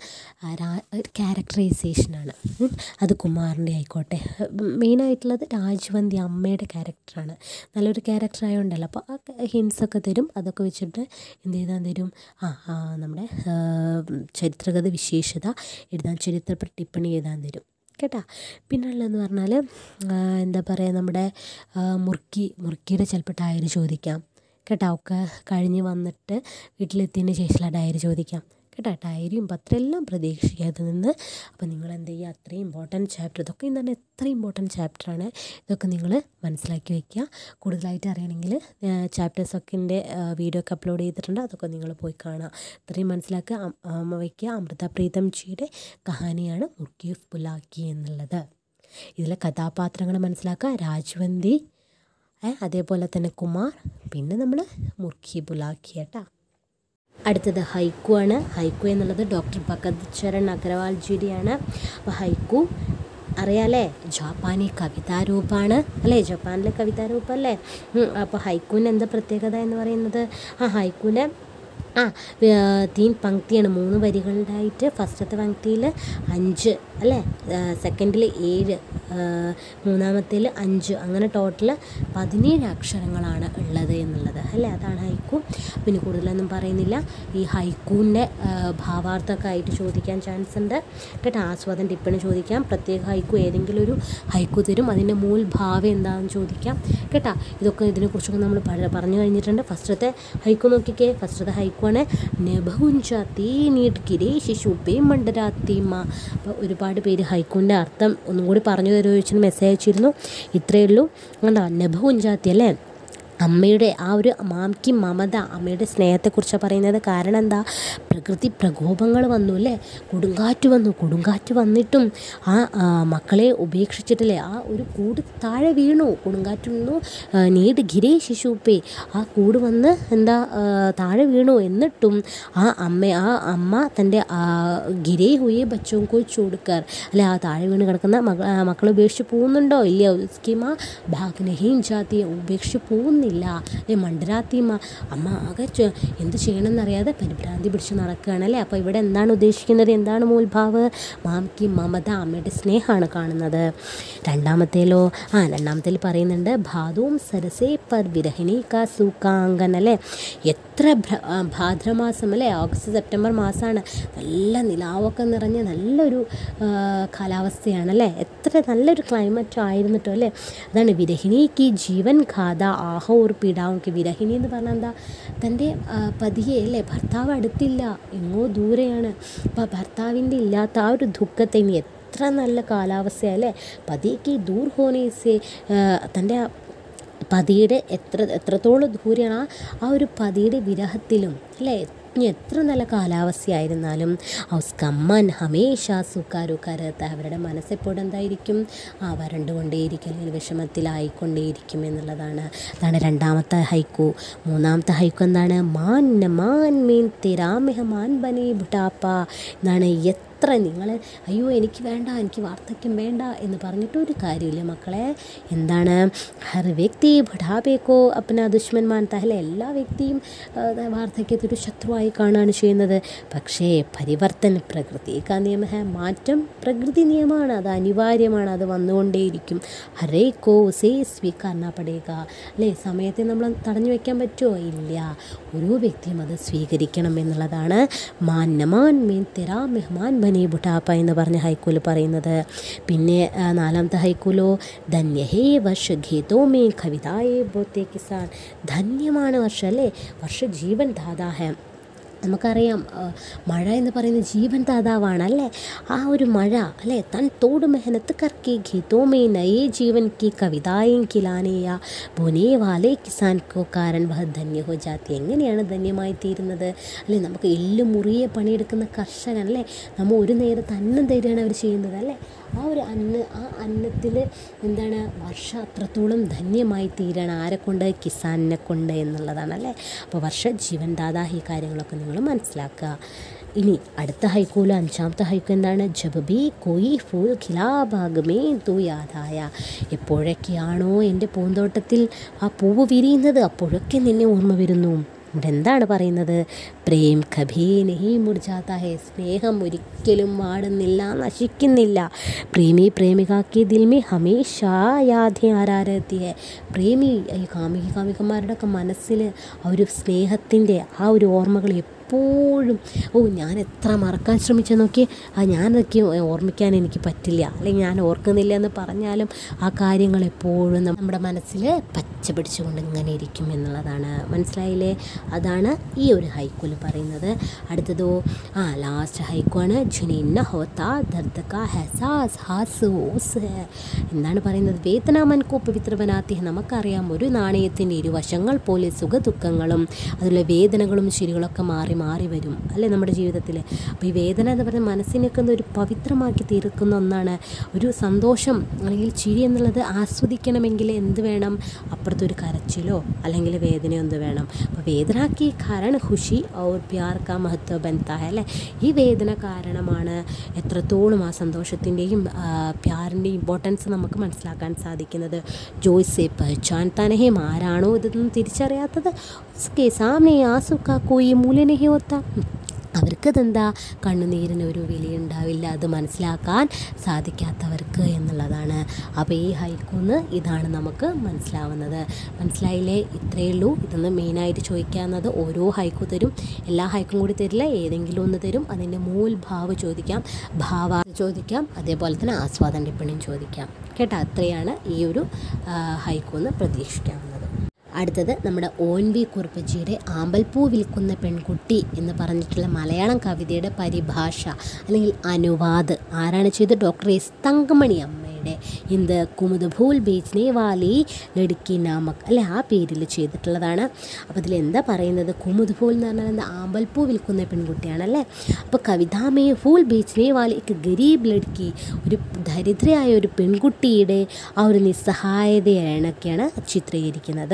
ക്യാരക്ടറൈസേഷനാണ് അത് കുമാറിൻ്റെ ആയിക്കോട്ടെ മെയിനായിട്ടുള്ളത് രാജ്വന്തി അമ്മയുടെ ക്യാരക്ടറാണ് നല്ലൊരു ക്യാരക്ടർ ആയതുകൊണ്ടല്ലോ അപ്പോൾ ആ ഹിൻസൊക്കെ തരും അതൊക്കെ വെച്ചിട്ട് എന്ത് ചെയ്താൽ തരും ആ നമ്മുടെ ചരിത്രഗത വിശേഷത എഴുതാൻ ചരിത്ര ടിപ്പണി എഴുതാൻ തരും കേട്ടോ പിന്നുള്ളതെന്ന് പറഞ്ഞാൽ എന്താ പറയുക നമ്മുടെ മുറുക്കി മുറുക്കിയുടെ ചിലപ്പോൾ ടയർ ചോദിക്കാം കേട്ടോ ഒക്കെ കഴിഞ്ഞ് വന്നിട്ട് വീട്ടിലെത്തിയതിന് ശേഷമുള്ള ഡയറി ചോദിക്കാം കേട്ടോ ഡയറിയും പത്രം എല്ലാം പ്രതീക്ഷിക്കാതെ നിന്ന് അപ്പോൾ നിങ്ങൾ എന്ത് ചെയ്യുക അത്രയും ഇമ്പോർട്ടൻറ്റ് ചാപ്റ്റർ ഇതൊക്കെ എന്താണ് എത്ര ഇമ്പോർട്ടൻറ്റ് ചാപ്റ്ററാണ് ഇതൊക്കെ നിങ്ങൾ മനസ്സിലാക്കി വയ്ക്കുക കൂടുതലായിട്ട് അറിയണമെങ്കിൽ ചാപ്റ്റേഴ്സൊക്കെ വീഡിയോ ഒക്കെ അപ്ലോഡ് ചെയ്തിട്ടുണ്ട് അതൊക്കെ നിങ്ങൾ പോയി കാണുക ഇത്രയും മനസ്സിലാക്കുക വയ്ക്കുക അമൃത പ്രീതം ജിയുടെ കഹാനിയാണ് മുർക്കീഫ് പുലാക്കി എന്നുള്ളത് ഇതിലെ കഥാപാത്രങ്ങൾ മനസ്സിലാക്കുക രാജ്വന്തി അതേപോലെ തന്നെ കുമാർ പിന്നെ നമ്മൾ മുർഖി ബുലാക്കി കേട്ടോ അടുത്തത് ഹൈക്കു ആണ് ഹൈക്കു എന്നുള്ളത് ഡോക്ടർ ഭഗത് ചരൺ അഗർവാൾ ജിയുടെയാണ് അപ്പോൾ ഹൈക്കു അറിയാലേ ജപ്പാനി കവിതാരൂപമാണ് അല്ലേ ജപ്പാനിലെ കവിതാരൂപമല്ലേ അപ്പോൾ ഹൈക്കുവിന് എന്താ പ്രത്യേകത എന്ന് പറയുന്നത് ആ ഹൈക്കുവിൻ്റെ ആ തീൻ പങ്ക്തിയാണ് മൂന്ന് വരികളുടായിട്ട് ഫസ്റ്റത്തെ പങ്ക്തിയിൽ അഞ്ച് അല്ലേ സെക്കൻഡിൽ ഏഴ് മൂന്നാമത്തേൽ അഞ്ച് അങ്ങനെ ടോട്ടൽ പതിനേഴ് അക്ഷരങ്ങളാണ് ഉള്ളത് എന്നുള്ളത് അല്ലേ അതാണ് ഹൈക്കു പിന്നെ കൂടുതലൊന്നും പറയുന്നില്ല ഈ ഹൈക്കൂൻ്റെ ഭാവാർത്ഥമൊക്കെ ആയിട്ട് ചോദിക്കാൻ ചാൻസ് ഉണ്ട് കേട്ടോ ആസ്വാദം ടിപ്പണി ചോദിക്കാം പ്രത്യേക ഹൈക്കു ഏതെങ്കിലും ഒരു ഹൈക്കു തരും അതിൻ്റെ മൂൽ ഭാവം എന്താണെന്ന് ചോദിക്കാം കേട്ടോ ഇതൊക്കെ ഇതിനെക്കുറിച്ചൊക്കെ നമ്മൾ പറഞ്ഞു കഴിഞ്ഞിട്ടുണ്ട് ഫസ്റ്റത്തെ ഹൈക്കു നോക്കിക്കേ ഫസ്റ്റത്തെ ഹൈക്കുവാണ് നെബുഞ്ച തീ നീട്ട് കിരേ ശിശു പേ മണ്ടരാത്തിമ അപ്പോൾ ഒരുപാട് പേര് ഹൈക്കുവിൻ്റെ അർത്ഥം ഒന്നും കൂടി പറഞ്ഞു തരുമോ ചോദിച്ചിട്ട് മെസ്സേജ് അയച്ചിരുന്നു ഇത്രയേ ഉള്ളൂ എന്താ നഭുഞ്ചാത്തി അല്ലേ അമ്മയുടെ ആ ഒരു മാംക്കി മമത അമ്മയുടെ സ്നേഹത്തെക്കുറിച്ചാണ് പറയുന്നത് കാരണം എന്താ പ്രകൃതി പ്രകോപങ്ങൾ വന്നു അല്ലേ കൊടുങ്കാറ്റ് വന്നു കൊടുങ്കാറ്റ് വന്നിട്ടും ആ മക്കളെ ഉപേക്ഷിച്ചിട്ടില്ലേ ആ ഒരു കൂട് താഴെ വീണു കൊടുങ്കാറ്റ് വന്നു നീട് ഗിരേ ശിശുപ്പേ ആ കൂട് വന്ന് എന്താ താഴെ വീണു എന്നിട്ടും ആ അമ്മ ആ അമ്മ തൻ്റെ ഗിരേ ഹുയെ ബച്ചോം കോ ചൂടുക്കാർ അല്ലെ ആ താഴെ വീണ് കിടക്കുന്ന മക മക്കളെ ഉപേക്ഷിച്ച് പോകുന്നുണ്ടോ ഇല്ല സ്കിമ ഭാഗ്നഹീൻ ജാതിയെ ഉപേക്ഷിച്ച് പോകുന്നില്ല ഇല്ല അല്ലെ മണ്ടരാത്തിയമ്മ അമ്മ ആകെ എന്ത് ചെയ്യണമെന്നറിയാതെ പരിഭ്രാന്തി പിടിച്ച് നടക്കുകയാണ് അല്ലേ അപ്പോൾ ഇവിടെ എന്താണ് ഉദ്ദേശിക്കുന്നത് എന്താണ് മൂൽഭാവ് മാംക്കി മമത അമ്മയുടെ സ്നേഹമാണ് കാണുന്നത് രണ്ടാമത്തേലോ ആ രണ്ടാമത്തേൽ പറയുന്നുണ്ട് ഭാദവും സരസേ പർ വിരഹിണി കാ സൂക്കാങ്കൻ അല്ലേ എത്ര ഭാദ്രമാസം അല്ലേ ഓഗസ്റ്റ് സെപ്റ്റംബർ മാസമാണ് നല്ല നിലാവൊക്കെ നിറഞ്ഞ നല്ലൊരു കാലാവസ്ഥയാണ് അല്ലേ എത്ര നല്ലൊരു ക്ലൈമറ്റ് ആയിരുന്നിട്ടോ അല്ലേ അതാണ് വിരഹിണിക്ക് ജീവൻ ഖാദ ആഹോ ഒരു പീഡാവും വിരഹിണി എന്ന് പറഞ്ഞാൽ എന്താ തൻ്റെ പതിയെ അല്ലേ ഭർത്താവ് അടുത്തില്ല എങ്ങോ ദൂരെയാണ് അപ്പോൾ ഭർത്താവിൻ്റെ ഇല്ലാത്ത ആ ഒരു ദുഃഖത്തെ ഇനി എത്ര നല്ല കാലാവസ്ഥയല്ലേ പതിയേക്ക് ദൂർ ഹോനേസെ തൻ്റെ പതിയുടെ എത്ര എത്രത്തോളം ദൂരെയാണ് ആ ആ ഒരു പതിയുടെ വിരഹത്തിലും അല്ലേ ഇനി എത്ര നല്ല കാലാവസ്ഥയായിരുന്നാലും ഔസ്കമ്മൻ ഹമേഷ സുക്കാരു കരത്ത് അവരുടെ മനസ്സെപ്പോഴും എന്തായിരിക്കും ആ വരണ്ടുകൊണ്ടേയിരിക്കും അല്ലെങ്കിൽ വിഷമത്തിലായിക്കൊണ്ടേയിരിക്കും എന്നുള്ളതാണ് അതാണ് രണ്ടാമത്തെ ഹൈക്കു മൂന്നാമത്തെ ഹൈക്കു എന്താണ് മാൻ മാൻ മീൻ തെരാമെഹ മാൻ ബനി ബുട്ടാപ്പ എന്നാണ് എത്ര എത്ര നിങ്ങൾ അയ്യോ എനിക്ക് വേണ്ട എനിക്ക് വാർദ്ധക്യം വേണ്ട എന്ന് പറഞ്ഞിട്ട് ഒരു കാര്യമില്ല മക്കളെ എന്താണ് ഹർ വ്യക്തി ബുഢാപേക്കോ അപ്പന ദുഷ്മൻ മാനത്തല്ല എല്ലാ വ്യക്തിയും ആ, വാർദ്ധക്യത്തെ ഒരു ശത്രുവായി കാണുകയാണ് ചെയ്യുന്നത് പക്ഷേ പരിവർത്തൻ പ്രകൃതി കാ നിയമ ഹേ മാറ്റം പ്രകൃതി നിയമമാണ് അത് അനിവാര്യമാണ് അത് വന്നുകൊണ്ടേയിരിക്കും ഹരേ കോ സേ സ്വീകരണ പടേക അല്ലേ സമയത്തെ നമ്മൾ തടഞ്ഞു വെക്കാൻ പറ്റുമോ ഇല്ല ഓരോ വ്യക്തിയും അത് സ്വീകരിക്കണം എന്നുള്ളതാണ് മാന്നമാൻ മീൻ തെരാ മെഹ്മാൻ ബനി ബുട്ടാപ്പ എന്ന് പറഞ്ഞ ഹൈക്കൂല് പറയുന്നത് പിന്നെ ആ, നാലാമത്തെ ഹൈക്കൂലോ ധന്യഹേ വർഷ ഗീതോ മേ കവിതായേ ബോത്തെ കിസാൻ ധന്യമാണ് വർഷം അല്ലേ വർഷ ജീവൻ ദാതാ ഹേ നമുക്കറിയാം ആ, മഴ എന്ന് പറയുന്നത് ജീവൻ ദാതാവാണ് അല്ലേ ആ ഒരു മഴ അല്ലേ തൻ തോട് മെഹനത്ത് കർക്കി ഖിതോമേ നയേ ജീവൻ കി കവിതായും കിലാനേയ ബുനേ വാലേ കിസാൻ കോ കാരൻ വഹ ധന്യ ഹോ ജാത്തി എങ്ങനെയാണ് ധന്യമായി തീരുന്നത് അല്ലേ നമുക്ക് എല്ലും മുറിയെ പണിയെടുക്കുന്ന കർഷകൻ അല്ലേ നമ്മൾ ഒരു നേരത്തെ അന്നം തരികയാണ് അവർ ചെയ്യുന്നത് അല്ലേ ആ ഒരു അന്ന ആ അന്നത്തിൽ എന്താണ് വർഷം അത്രത്തോളം ധന്യമായി തീരണം ആരെ കൊണ്ട് കിസാനിനെ കൊണ്ട് എന്നുള്ളതാണ് അല്ലേ അപ്പോൾ വർഷ ജീവൻ ദാതാ ഈ കാര്യങ്ങളൊക്കെ നിങ്ങൾ മനസ്സിലാക്കുക ഇനി അടുത്ത ഹൈക്കൂല് അഞ്ചാമത്തെ ഹൈക്കു എന്താണ് ജബ് ബി കോയി ഫൂൽ ഖിലാഭാഗമേ തൂ യാതായ എപ്പോഴൊക്കെയാണോ എൻ്റെ പൂന്തോട്ടത്തിൽ ആ പൂവ് വിരിയുന്നത് അപ്പോഴൊക്കെ നിന്നെ ഓർമ്മ വരുന്നു ഇവിടെ എന്താണ് പറയുന്നത് പ്രേം കഭി നഹി മുർജാത്ത ഹേ സ്നേഹം ഒരിക്കലും വാടുന്നില്ല നശിക്കുന്നില്ല പ്രേമി പ്രേമികാക്കി ദിൽ മേ ഹമേഷാ യാഥ ആരാരത്തി ഹേ പ്രേമി ഈ കാമിക കാമികന്മാരുടെ ഒക്കെ മനസ്സിൽ ആ ഒരു സ്നേഹത്തിൻ്റെ ആ ഒരു ഓർമ്മകൾ എപ്പോഴും ഓ ഞാൻ എത്ര മറക്കാൻ ശ്രമിച്ചു നോക്കി ആ ഞാനതൊക്കെ ഓർമ്മിക്കാൻ എനിക്ക് പറ്റില്ല അല്ലെങ്കിൽ ഞാൻ ഓർക്കുന്നില്ല എന്ന് പറഞ്ഞാലും ആ കാര്യങ്ങൾ എപ്പോഴും നമ്മുടെ മനസ്സിൽ പച്ച പിടിച്ചുകൊണ്ട് ഇങ്ങനെ ഇരിക്കും എന്നുള്ളതാണ് മനസ്സിലായില്ലേ അതാണ് ഈ ഒരു ഹൈക്കുൽ പറയുന്നത് അടുത്തതോ ആ ലാസ്റ്റ് ഹൈക്കുവാണ് ജുനിന്ന ഹോത്ത ദർദക ഹെസാസ് ഹാസ് ഓസ് ഹെ എന്താണ് പറയുന്നത് വേദനാമൻ കോ പവിത്ര ബനാത്തി ഹെ. നമുക്കറിയാം ഒരു നാണയത്തിൻ്റെ ഇരുവശങ്ങൾ പോലെ സുഖദുഃഖങ്ങളും അതിലെ വേദനകളും ശരികളൊക്കെ മാറി മാറി വരും അല്ലേ നമ്മുടെ ജീവിതത്തിൽ അപ്പോൾ ഈ വേദന എന്ന് പറയുന്നത് മനസ്സിനൊക്കെ ഒന്ന് ഒരു പവിത്രമാക്കി തീർക്കുന്ന ഒന്നാണ് ഒരു സന്തോഷം അല്ലെങ്കിൽ ചിരി എന്നുള്ളത് ആസ്വദിക്കണമെങ്കിൽ എന്ത് വേണം അപ്പുറത്തൊരു കരച്ചിലോ അല്ലെങ്കിൽ വേദനയോ എന്ത് വേണം അപ്പോൾ വേദനാക്കി കാരണം ഖുഷി ഔർ പ്യാർ കാ മഹത്വ ബനത്താ ഹെ അല്ലേ ഈ വേദന കാരണമാണ് എത്രത്തോളം ആ സന്തോഷത്തിൻ്റെയും പ്യാറിൻ്റെയും ഇമ്പോർട്ടൻസ് നമുക്ക് മനസ്സിലാക്കാൻ സാധിക്കുന്നത് ജോയ്സെ പഹച്ചാൻ തനഹേം ആരാണോ ഇതൊന്നും തിരിച്ചറിയാത്തത് ഉസ്കെ സാമനെ ആസുക്ക കോയി മൂലനഹി ഹോത്ത അവർക്കതെന്താ കണ്ണുനീരിന് ഒരു വിലയുണ്ടാവില്ല അത് മനസ്സിലാക്കാൻ സാധിക്കാത്തവർക്ക് എന്നുള്ളതാണ് അപ്പോൾ ഈ ഹൈക്കൂന്ന് ഇതാണ് നമുക്ക് മനസ്സിലാവുന്നത് മനസ്സിലായില്ലേ ഇത്രയേ ഉള്ളൂ ഇതൊന്ന് മെയിനായിട്ട് ചോദിക്കാവുന്നത് ഓരോ ഹൈക്കു തരും എല്ലാ ഹൈക്കും കൂടി തരില്ല ഏതെങ്കിലും ഒന്ന് തരും അതിൻ്റെ മൂൽഭാവ് ചോദിക്കാം ഭാവ ചോദിക്കാം അതേപോലെ തന്നെ ആസ്വാദന ടിപ്പണിയും ചോദിക്കാം കേട്ടോ അത്രയാണ് ഈ ഒരു ഹൈക്കൂന്ന് പ്രതീക്ഷിക്കാവുന്നത് അടുത്തത് നമ്മുടെ ഓൻ വി കുറുപ്പജിയുടെ ആമ്പൽപ്പൂ വിൽക്കുന്ന പെൺകുട്ടി എന്ന് പറഞ്ഞിട്ടുള്ള മലയാളം കവിതയുടെ പരിഭാഷ അല്ലെങ്കിൽ അനുവാദ് ആരാണ് ചെയ്തത് ഡോക്ടർ എസ് തങ്കമണി അമ്മയുടെ ഇന്ത് കുമുദ് ഭൂൽ ബീച്ച്നെ വാലി ലടുക്കി നാമക് അല്ലെ ആ പേരിൽ ചെയ്തിട്ടുള്ളതാണ് അപ്പോൾ ഇതിൽ എന്താ പറയുന്നത് കുമുദ് ഭൂൽ എന്ന് പറഞ്ഞാൽ എന്താ ആമ്പൽപ്പൂ വിൽക്കുന്ന പെൺകുട്ടിയാണല്ലേ അപ്പോൾ കവിതാമേ ഫൂൽ ബീച്ച്നെ വാലി ഒരു ഗരീബ് ലടുക്കി ഒരു ദരിദ്രയായ ഒരു പെൺകുട്ടിയുടെ ആ ഒരു നിസ്സഹായതയാണൊക്കെയാണ് ചിത്രീകരിക്കുന്നത്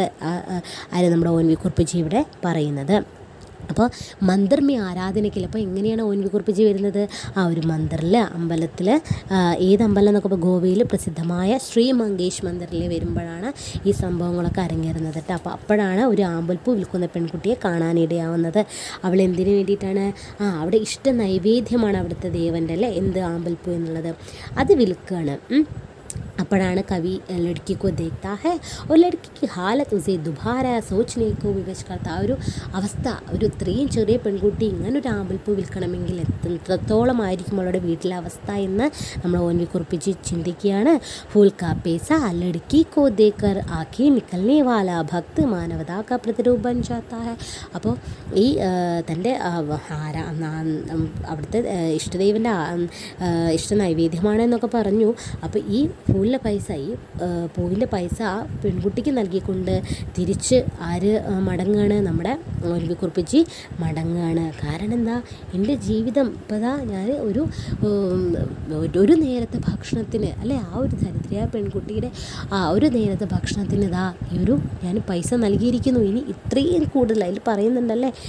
ആര് നമ്മുടെ ഓൻ വി കുർപ്പജി ഇവിടെ പറയുന്നത് അപ്പോൾ മന്ദിർമി ആരാധനയ്ക്കിൽ അപ്പോൾ എങ്ങനെയാണ് ഓൻ വി കുർപ്പജി വരുന്നത് ആ ഒരു മന്ദിറിൽ അമ്പലത്തിൽ ഏത് അമ്പലം എന്നൊക്കെ ഇപ്പോൾ ഗോവയിൽ പ്രസിദ്ധമായ ശ്രീ മങ്കേഷ് മന്ദിറിൽ വരുമ്പോഴാണ് ഈ സംഭവങ്ങളൊക്കെ അരങ്ങേറുന്നത് കേട്ടോ അപ്പോൾ അപ്പോഴാണ് ഒരു ആമ്പൽപ്പൂ വിൽക്കുന്ന പെൺകുട്ടിയെ കാണാനിടയാവുന്നത് അവൾ എന്തിനു വേണ്ടിയിട്ടാണ് ആ അവിടെ ഇഷ്ട നൈവേദ്യമാണ് അവിടുത്തെ ദേവൻ്റെ അല്ലേ എന്ത് ആമ്പൽപ്പൂ എന്നുള്ളത് അത് വിൽക്കുകയാണ് ഉം. അപ്പോഴാണ് കവി ലड़की को देखता है और लड़की की हालत उसे दोबारा सोचने को विवश करता ആ ഒരു അവസ്ഥ ഒരു ഇത്രയും ചെറിയ പെൺകുട്ടി ഇങ്ങനെ ഒരു ആമ്പൽപ്പൂ വിൽക്കണമെങ്കിൽ എത്ര- എത്രത്തോളം ആയിരിക്കും അവളുടെ വീട്ടിലെ അവസ്ഥ എന്ന് നമ്മൾ ഓൻവി കുറിപ്പിച്ച് ചിന്തിക്കുകയാണ് ഫുൽ കാ പേസ ലड़की को देकर ആക്കി നിക്കൽനെ വാല ഭക്ത് മാനവതാ കാ പ്രതിരൂപ ബൻ ജാത്താ ഹെ അപ്പോൾ ഈ ആ, തൻ്റെ ആ, വ- ആരാ നാ- ഉം, അവിടുത്തെ ആ, ഇഷ്ടദൈവൻ്റെ ആ, ഉം, ആ, ഇഷ്ട നൈവേദ്യമാണ് എന്നൊക്കെ പറഞ്ഞു അപ്പോൾ ഈ പൂവിൻ്റെ പൈസ ഈ ആ, പൂവിൻ്റെ പൈസ ആ പെൺകുട്ടിക്ക് നൽകിക്കൊണ്ട് തിരിച്ച് ആര് ആ, മടങ്ങുകയാണ് നമ്മുടെ ഒലിവി കുറിപ്പിച്ച് മടങ്ങുകയാണ് കാരണം എന്താ എൻ്റെ ജീവിതം ഇപ്പോൾ ദാ ഞാൻ ഒരു ഉം, ഒരു- ഒരു നേരത്തെ ഭക്ഷണത്തിന് അല്ലേ ആ ഒരു ദരിദ്രയായ പെൺകുട്ടിയുടെ ആ ഒരു നേരത്തെ ഭക്ഷണത്തിന് ഇതാ ഈ ഒരു ഞാൻ പൈസ നൽകിയിരിക്കുന്നു ഇനി ഇത്രയും കൂടുതൽ അതിൽ പറയുന്നുണ്ടല്ലേ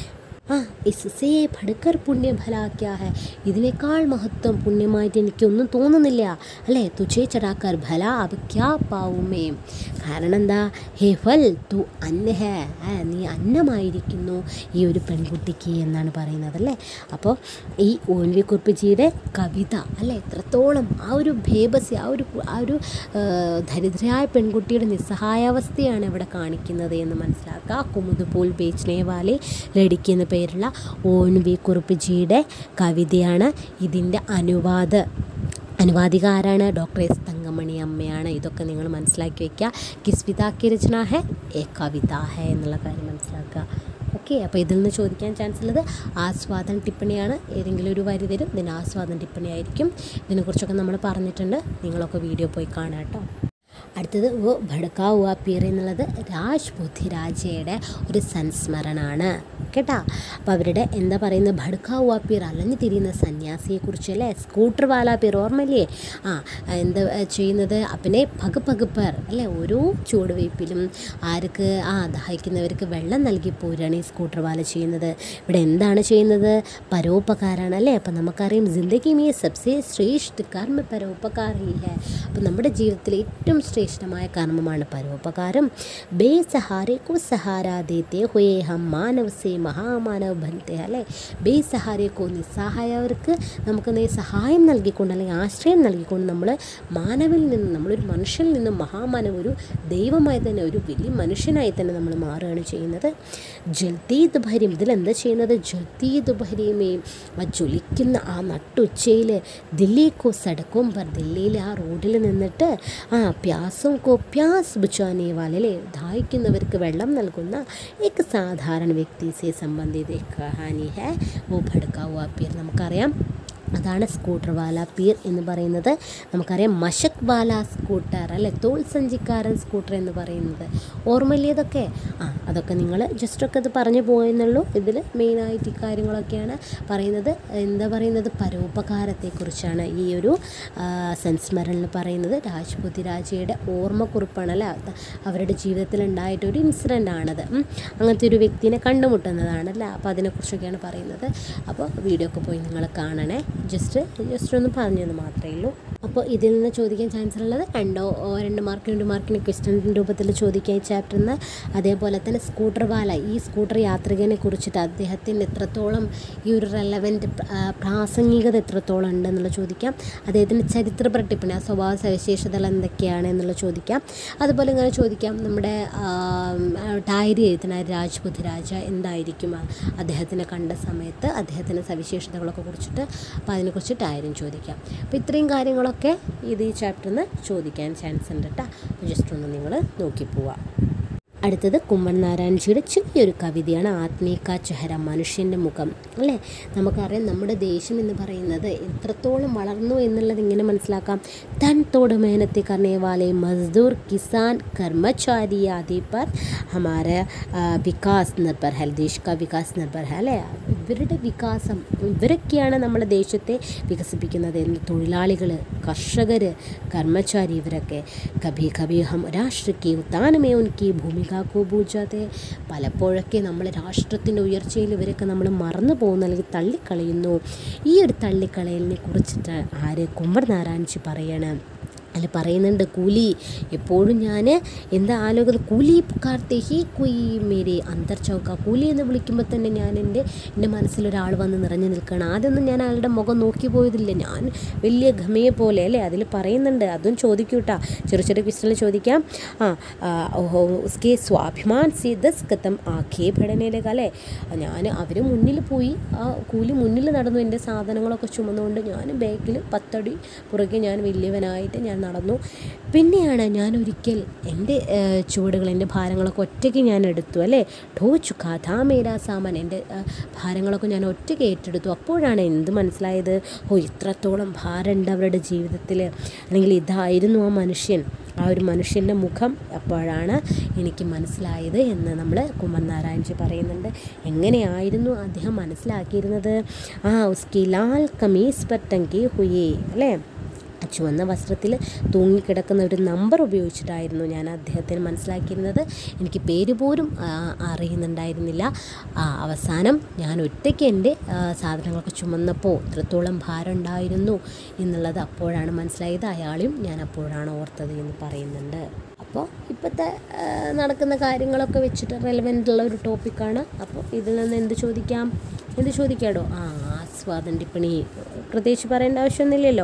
ആ ഇസ്സേ ഭടുക്കർ പുണ്യ ഭലാക്യാ ഹെ ഇതിനേക്കാൾ മഹത്വം പുണ്യമായിട്ട് എനിക്കൊന്നും തോന്നുന്നില്ല അല്ലേ തുച്ചേ ചടാക്കർ ഭല അബ് ക്യാ പാവുമേ കാരണം എന്താ ഹേ ഫൽ തു അന്ന ഹേ ആ, നീ അന്നമായിരിക്കുന്നു ഈ ഒരു പെൺകുട്ടിക്ക് എന്നാണ് പറയുന്നത് അല്ലേ അപ്പോൾ ഈ ഒ എൻ വി കുറുപ്പിജിയുടെ കവിത അല്ലേ എത്രത്തോളം ആ ഒരു ഭേബസി ആ ഒരു ആ ഒരു ആ, ദരിദ്രയായ പെൺകുട്ടിയുടെ നിസ്സഹായാവസ്ഥയാണ് ഇവിടെ കാണിക്കുന്നത് എന്ന് മനസ്സിലാക്കുക കുമുദ് പോൽ ബേച്ച്നെ വാലെ ലടിക്ക് എന്ന പേരുള്ള ഒ എൻ വി കുറുപ്പിജിയുടെ കവിതയാണ് ഇതിൻ്റെ അനുവാദ അനുവാദിക ആരാണ് ഡോക്ടർ എസ് തങ്കമണി അമ്മയാണ് ഇതൊക്കെ നിങ്ങൾ മനസ്സിലാക്കി വയ്ക്കുക കിസ്വിതാക്കി രചന ഹെ എ കവിത ഹെ എന്നുള്ള കാര്യം മനസ്സിലാക്കുക ഓക്കെ അപ്പോൾ ഇതിൽ നിന്ന് ചോദിക്കാൻ ചാൻസ് ഉള്ളത് ആസ്വാദന ടിപ്പണിയാണ് ഏതെങ്കിലും ഒരു വരി തരും ഇതിന് ആസ്വാദന ടിപ്പണി ആയിരിക്കും ഇതിനെക്കുറിച്ചൊക്കെ നമ്മൾ പറഞ്ഞിട്ടുണ്ട് നിങ്ങളൊക്കെ വീഡിയോ പോയി കാണാം കേട്ടോ അടുത്തത് ഓ ഭടക്കാ ഹുവാ പീർ എന്നുള്ളത് രാജ് ബുദ്ധിരാജയുടെ ഒരു സംസ്മരണമാണ് കേട്ടാ അപ്പോൾ അവരുടെ എന്താ പറയുന്നത് ഭടക്കാ ഹുവാ പീർ അലഞ്ഞു തിരിയുന്ന സന്യാസിയെക്കുറിച്ച് അല്ലേ സ്കൂട്ടർ വാലാ പീർ ഓർമ്മയില്ലേ ആ എന്താ ചെയ്യുന്നത് അപ്പനെ പക് പകുപ്പർ അല്ലേ ഓരോ ചുവടുവയ്പ്പിലും ആർക്ക് ആ ദാഹിക്കുന്നവർക്ക് വെള്ളം നൽകി പോരാണ് ഈ സ്കൂട്ടർ വാല ചെയ്യുന്നത് ഇവിടെ എന്താണ് ചെയ്യുന്നത് പരോപകാരമാണ് അല്ലേ അപ്പം നമുക്കറിയാം ജിന്ദഗി മേ സബ്സെ ശ്രേഷ്ഠ കർമ്മ പരോപകാർ ഹി ഹെ അപ്പം നമ്മുടെ ജീവിതത്തിൽ ഏറ്റവും ശ്രേഷ്ഠമായ കർമ്മമാണ് പരോപകാരം ബേ സഹാരെ കോ സഹാര ദേത്തെ ഹുയേ ഹം മാനവ് സേ മഹാമാനവ് ബനത്തെ അല്ലേ ബേ സഹാരെ കോ നിസ്സഹായവർക്ക് നമുക്ക് നേ സഹായം നൽകിക്കൊണ്ട് അല്ലെങ്കിൽ ആശ്രയം നൽകിക്കൊണ്ട് നമ്മൾ മാനവിൽ നിന്ന് നമ്മളൊരു മനുഷ്യനിൽ നിന്നും മഹാമാനവ് ഒരു ദൈവമായി തന്നെ ഒരു വലിയ മനുഷ്യനായി തന്നെ നമ്മൾ മാറുകയാണ് ചെയ്യുന്നത് ജൽദീദ് ഭര്യം ഇതിലെന്താ ചെയ്യുന്നത് ജൽദീദ് ഭരിയമേ ആ ജ്വലിക്കുന്ന ആ നട്ടുച്ചയിൽ ദില്ലിക്കോ സടക്കും പർ ദില്ലിയിലെ ആ റോഡിൽ നിന്നിട്ട് ആ പ്യാസും കോ പ്യാസ് ബുച്ചാനെ വാലല്ലേ ദാഹിക്കുന്നവർക്ക് വെള്ളം നൽകുന്ന एक സാധാരണ വ്യക്തി സെ സംബന്ധിത एक കഹാനി ഹെ वो ഭടക്കാ हुआ പീർ നമുക്കറിയാം അതാണ് സ്കൂട്ടർ വാല പീർ എന്ന് പറയുന്നത് നമുക്കറിയാം മഷക് വാല സ്കൂട്ടർ അല്ലെ തോൾ സഞ്ചിക്കാരൻ സ്കൂട്ടർ എന്ന് പറയുന്നത് ഓർമ്മയില്ലേ ഇതൊക്കെ ആ അതൊക്കെ നിങ്ങൾ ജസ്റ്റൊക്കെ അത് പറഞ്ഞു പോയെന്നുള്ളൂ ഇതിൽ മെയിനായിട്ട് ഈ കാര്യങ്ങളൊക്കെയാണ് പറയുന്നത് എന്താ പറയുന്നത് പരോപകാരത്തെക്കുറിച്ചാണ് ഈ ഒരു ആ, സംസ്മരണയിൽ പറയുന്നത് രാജ്പുതി രാജയുടെ ഓർമ്മക്കുറിപ്പാണ് അല്ലേ അത് അവരുടെ ജീവിതത്തിൽ ഉണ്ടായിട്ടൊരു ഇൻസിഡൻ്റ് ആണത് ഉം. അങ്ങനത്തെ ഒരു വ്യക്തിനെ കണ്ടുമുട്ടുന്നതാണ് അല്ലേ അപ്പോൾ അതിനെക്കുറിച്ചൊക്കെയാണ് പറയുന്നത് അപ്പോൾ വീഡിയോ ഒക്കെ പോയി നിങ്ങൾ കാണണേ ജസ്റ്റ് ജസ്റ്റ് ഒന്ന് പറഞ്ഞത് മാത്രമേ ഉള്ളൂ അപ്പോൾ ഇതിൽ നിന്ന് ചോദിക്കാൻ ചാൻസ് ഉള്ളത് രണ്ടോ ഓ, രണ്ട് മാർക്ക് രണ്ട് മാർക്കിന് ക്വസ്റ്റ്യൻ രൂപത്തിൽ ചോദിക്കാൻ ഈ ചാപ്റ്ററിൽ നിന്ന് അതേപോലെ തന്നെ സ്കൂട്ടർ വാല ഈ സ്കൂട്ടർ യാത്രികനെ കുറിച്ചിട്ട് അദ്ദേഹത്തിന് എത്രത്തോളം ഈ ഒരു റെലവൻറ്റ് പ്രാസംഗികത എത്രത്തോളം ഉണ്ട് എന്നുള്ള ചോദിക്കാം അദ്ദേഹത്തിൻ്റെ ചരിത്ര പ്രട്ടിപ്പിന് ആ സ്വഭാവ സവിശേഷതകൾ എന്തൊക്കെയാണ് എന്നുള്ള ചോദിക്കാം അതുപോലെ ഇങ്ങനെ ചോദിക്കാം നമ്മുടെ ഡയറി എഴുതുന്ന രാജ്പുത് രാജ എന്തായിരിക്കും ആ അദ്ദേഹത്തിനെ കണ്ട സമയത്ത് അദ്ദേഹത്തിൻ്റെ സവിശേഷതകളൊക്കെ കുറിച്ചിട്ട് അപ്പോൾ അതിനെക്കുറിച്ച് ഡയറിയും ചോദിക്കാം അപ്പോൾ ഇത്രയും കാര്യങ്ങളൊക്കെ ഇത് ഈ ചാപ്റ്ററിൽ നിന്ന് ചോദിക്കാൻ ചാൻസ് ഉണ്ട് കേട്ടോ അപ്പോൾ ജസ്റ്റ് ഒന്ന് നിങ്ങൾ നോക്കി പോവാം അടുത്തത് കുമ്മൻ നാരായൺജിയുടെ ചെറിയൊരു കവിതയാണ് ആത്മീക ചെഹര മനുഷ്യൻ്റെ മുഖം അല്ലേ നമുക്കറിയാം നമ്മുടെ ദേശം എന്ന് പറയുന്നത് എത്രത്തോളം വളർന്നു എന്നുള്ളത് ഇങ്ങനെ മനസ്സിലാക്കാം തൻ തോട് മേഹനത്തെ കർണേ വാലെ മസ്ദൂർ കിസാൻ കർമ്മചാരി ആദി पर हमारा ആ, വികാസ് നിർഭർ ഹെ ദേശ് കാ വികാസ് നിർഭർ ഹെ അല്ലേ ഇവരുടെ വികാസം ഇവരൊക്കെയാണ് നമ്മുടെ ദേശത്തെ വികസിപ്പിക്കുന്നത് എന്ന് തൊഴിലാളികൾ കർഷകർ കർമ്മചാരി ഇവരൊക്കെ കഭി കഭി ഹം രാഷ്ട്രക്ക് ഉത്താനമേ ഉൻകി ഭൂമിക കോ പൂജാതെ പലപ്പോഴൊക്കെ നമ്മൾ രാഷ്ട്രത്തിൻ്റെ ഉയർച്ചയിൽ ഇവരൊക്കെ നമ്മൾ മറന്നു പോകുന്നു അല്ലെങ്കിൽ തള്ളിക്കളയുന്നു ഈ ഒരു തള്ളിക്കളയലിനെ കുറിച്ചിട്ട് ആര് കുമ്മർ നാരായൺജി പറയണം അതിൽ പറയുന്നുണ്ട് കൂലി എപ്പോഴും ഞാൻ എന്താ ആലോചന കൂലി പുക്കാർത്തെ ഹി കുയി മേരെ അന്തർചൗക്ക കൂലി എന്ന് വിളിക്കുമ്പോൾ തന്നെ ഞാൻ എൻ്റെ എൻ്റെ മനസ്സിലൊരാൾ വന്ന് നിറഞ്ഞു നിൽക്കുകയാണ് ആദ്യമൊന്നും ഞാൻ അയാളുടെ മുഖം നോക്കി പോയതില്ല ഞാൻ വലിയ ഘമയെ പോലെ അല്ലേ അതിൽ പറയുന്നുണ്ട് അതും ചോദിക്കൂട്ടാ ചെറിയ ചെറിയ ക്വസ്റ്റനിൽ ചോദിക്കാം ആ ആ, ഓഹോ ഉസ്കെ സ്വാഭിമാൻ സി ദസ് കത്തം ആഖേ ഭടനയിലേക്ക് അല്ലേ ഞാൻ അവർ മുന്നിൽ പോയി ആ കൂലി മുന്നിൽ നടന്നു എൻ്റെ സാധനങ്ങളൊക്കെ ചുമന്നുകൊണ്ട് ഞാൻ ബാക്കിൽ പത്തടി പുറകെ ഞാൻ വലിയവനായിട്ട് ഞാൻ നടന്നു പിന്നെയാണ് ഞാൻ ഒരിക്കൽ എൻ്റെ ഏഹ്, ചുവടുകൾ എൻ്റെ ഭാരങ്ങളൊക്കെ ഒറ്റയ്ക്ക് ഞാൻ എടുത്തു അല്ലേ ഠോ ചുക്കാ ധാ മേരാ സാമാൻ എൻ്റെ ഏഹ്, ഭാരങ്ങളൊക്കെ ഞാൻ ഒറ്റയ്ക്ക് ഏറ്റെടുത്തു അപ്പോഴാണ് എന്ത് മനസ്സിലായത് ഓ ഇത്രത്തോളം ഭാരമുണ്ട് അവരുടെ ജീവിതത്തിൽ അല്ലെങ്കിൽ ഇതായിരുന്നു ആ മനുഷ്യൻ ആ ഒരു മനുഷ്യൻ്റെ മുഖം അപ്പോഴാണ് എനിക്ക് മനസ്സിലായത് എന്ന് നമ്മൾ കുമ്മൻ നാരായൺജി പറയുന്നുണ്ട് എങ്ങനെയായിരുന്നു അദ്ദേഹം മനസ്സിലാക്കിയിരുന്നത് ആ ഉസ്കി ലാൽ കമീസ് പർ ടങ്കി ഹുയേ അല്ലേ ചുവന്ന വസ്ത്രത്തിൽ തൂങ്ങിക്കിടക്കുന്ന ഒരു നമ്പർ ഉപയോഗിച്ചിട്ടായിരുന്നു ഞാൻ അദ്ദേഹത്തിന് മനസ്സിലാക്കിയിരുന്നത് എനിക്ക് പേര് പോലും ആ, അറിയുന്നുണ്ടായിരുന്നില്ല ആ, അവസാനം ഞാൻ ഒറ്റയ്ക്ക് എൻ്റെ ആ, സാധനങ്ങളൊക്കെ ചുമന്നപ്പോൾ ഇത്രത്തോളം ഭാരം ഉണ്ടായിരുന്നു എന്നുള്ളത് അപ്പോഴാണ് മനസ്സിലായത് അയാളെയും ഞാൻ അപ്പോഴാണ് ഓർത്തത് എന്ന് പറയുന്നുണ്ട് അപ്പോൾ ഇപ്പോഴത്തെ ആ, നടക്കുന്ന കാര്യങ്ങളൊക്കെ വെച്ചിട്ട് റെലവെൻ്റ് ഉള്ള ഒരു ടോപ്പിക്കാണ് അപ്പോൾ ഇതിൽ നിന്ന് എന്ത് ചോദിക്കാം എന്ത് ചോദിക്കാടോ ആ ആസ്വാദൻ ടിപ്പണി പ്രത്യേകിച്ച് പറയേണ്ട ആവശ്യമൊന്നുമില്ലല്ലോ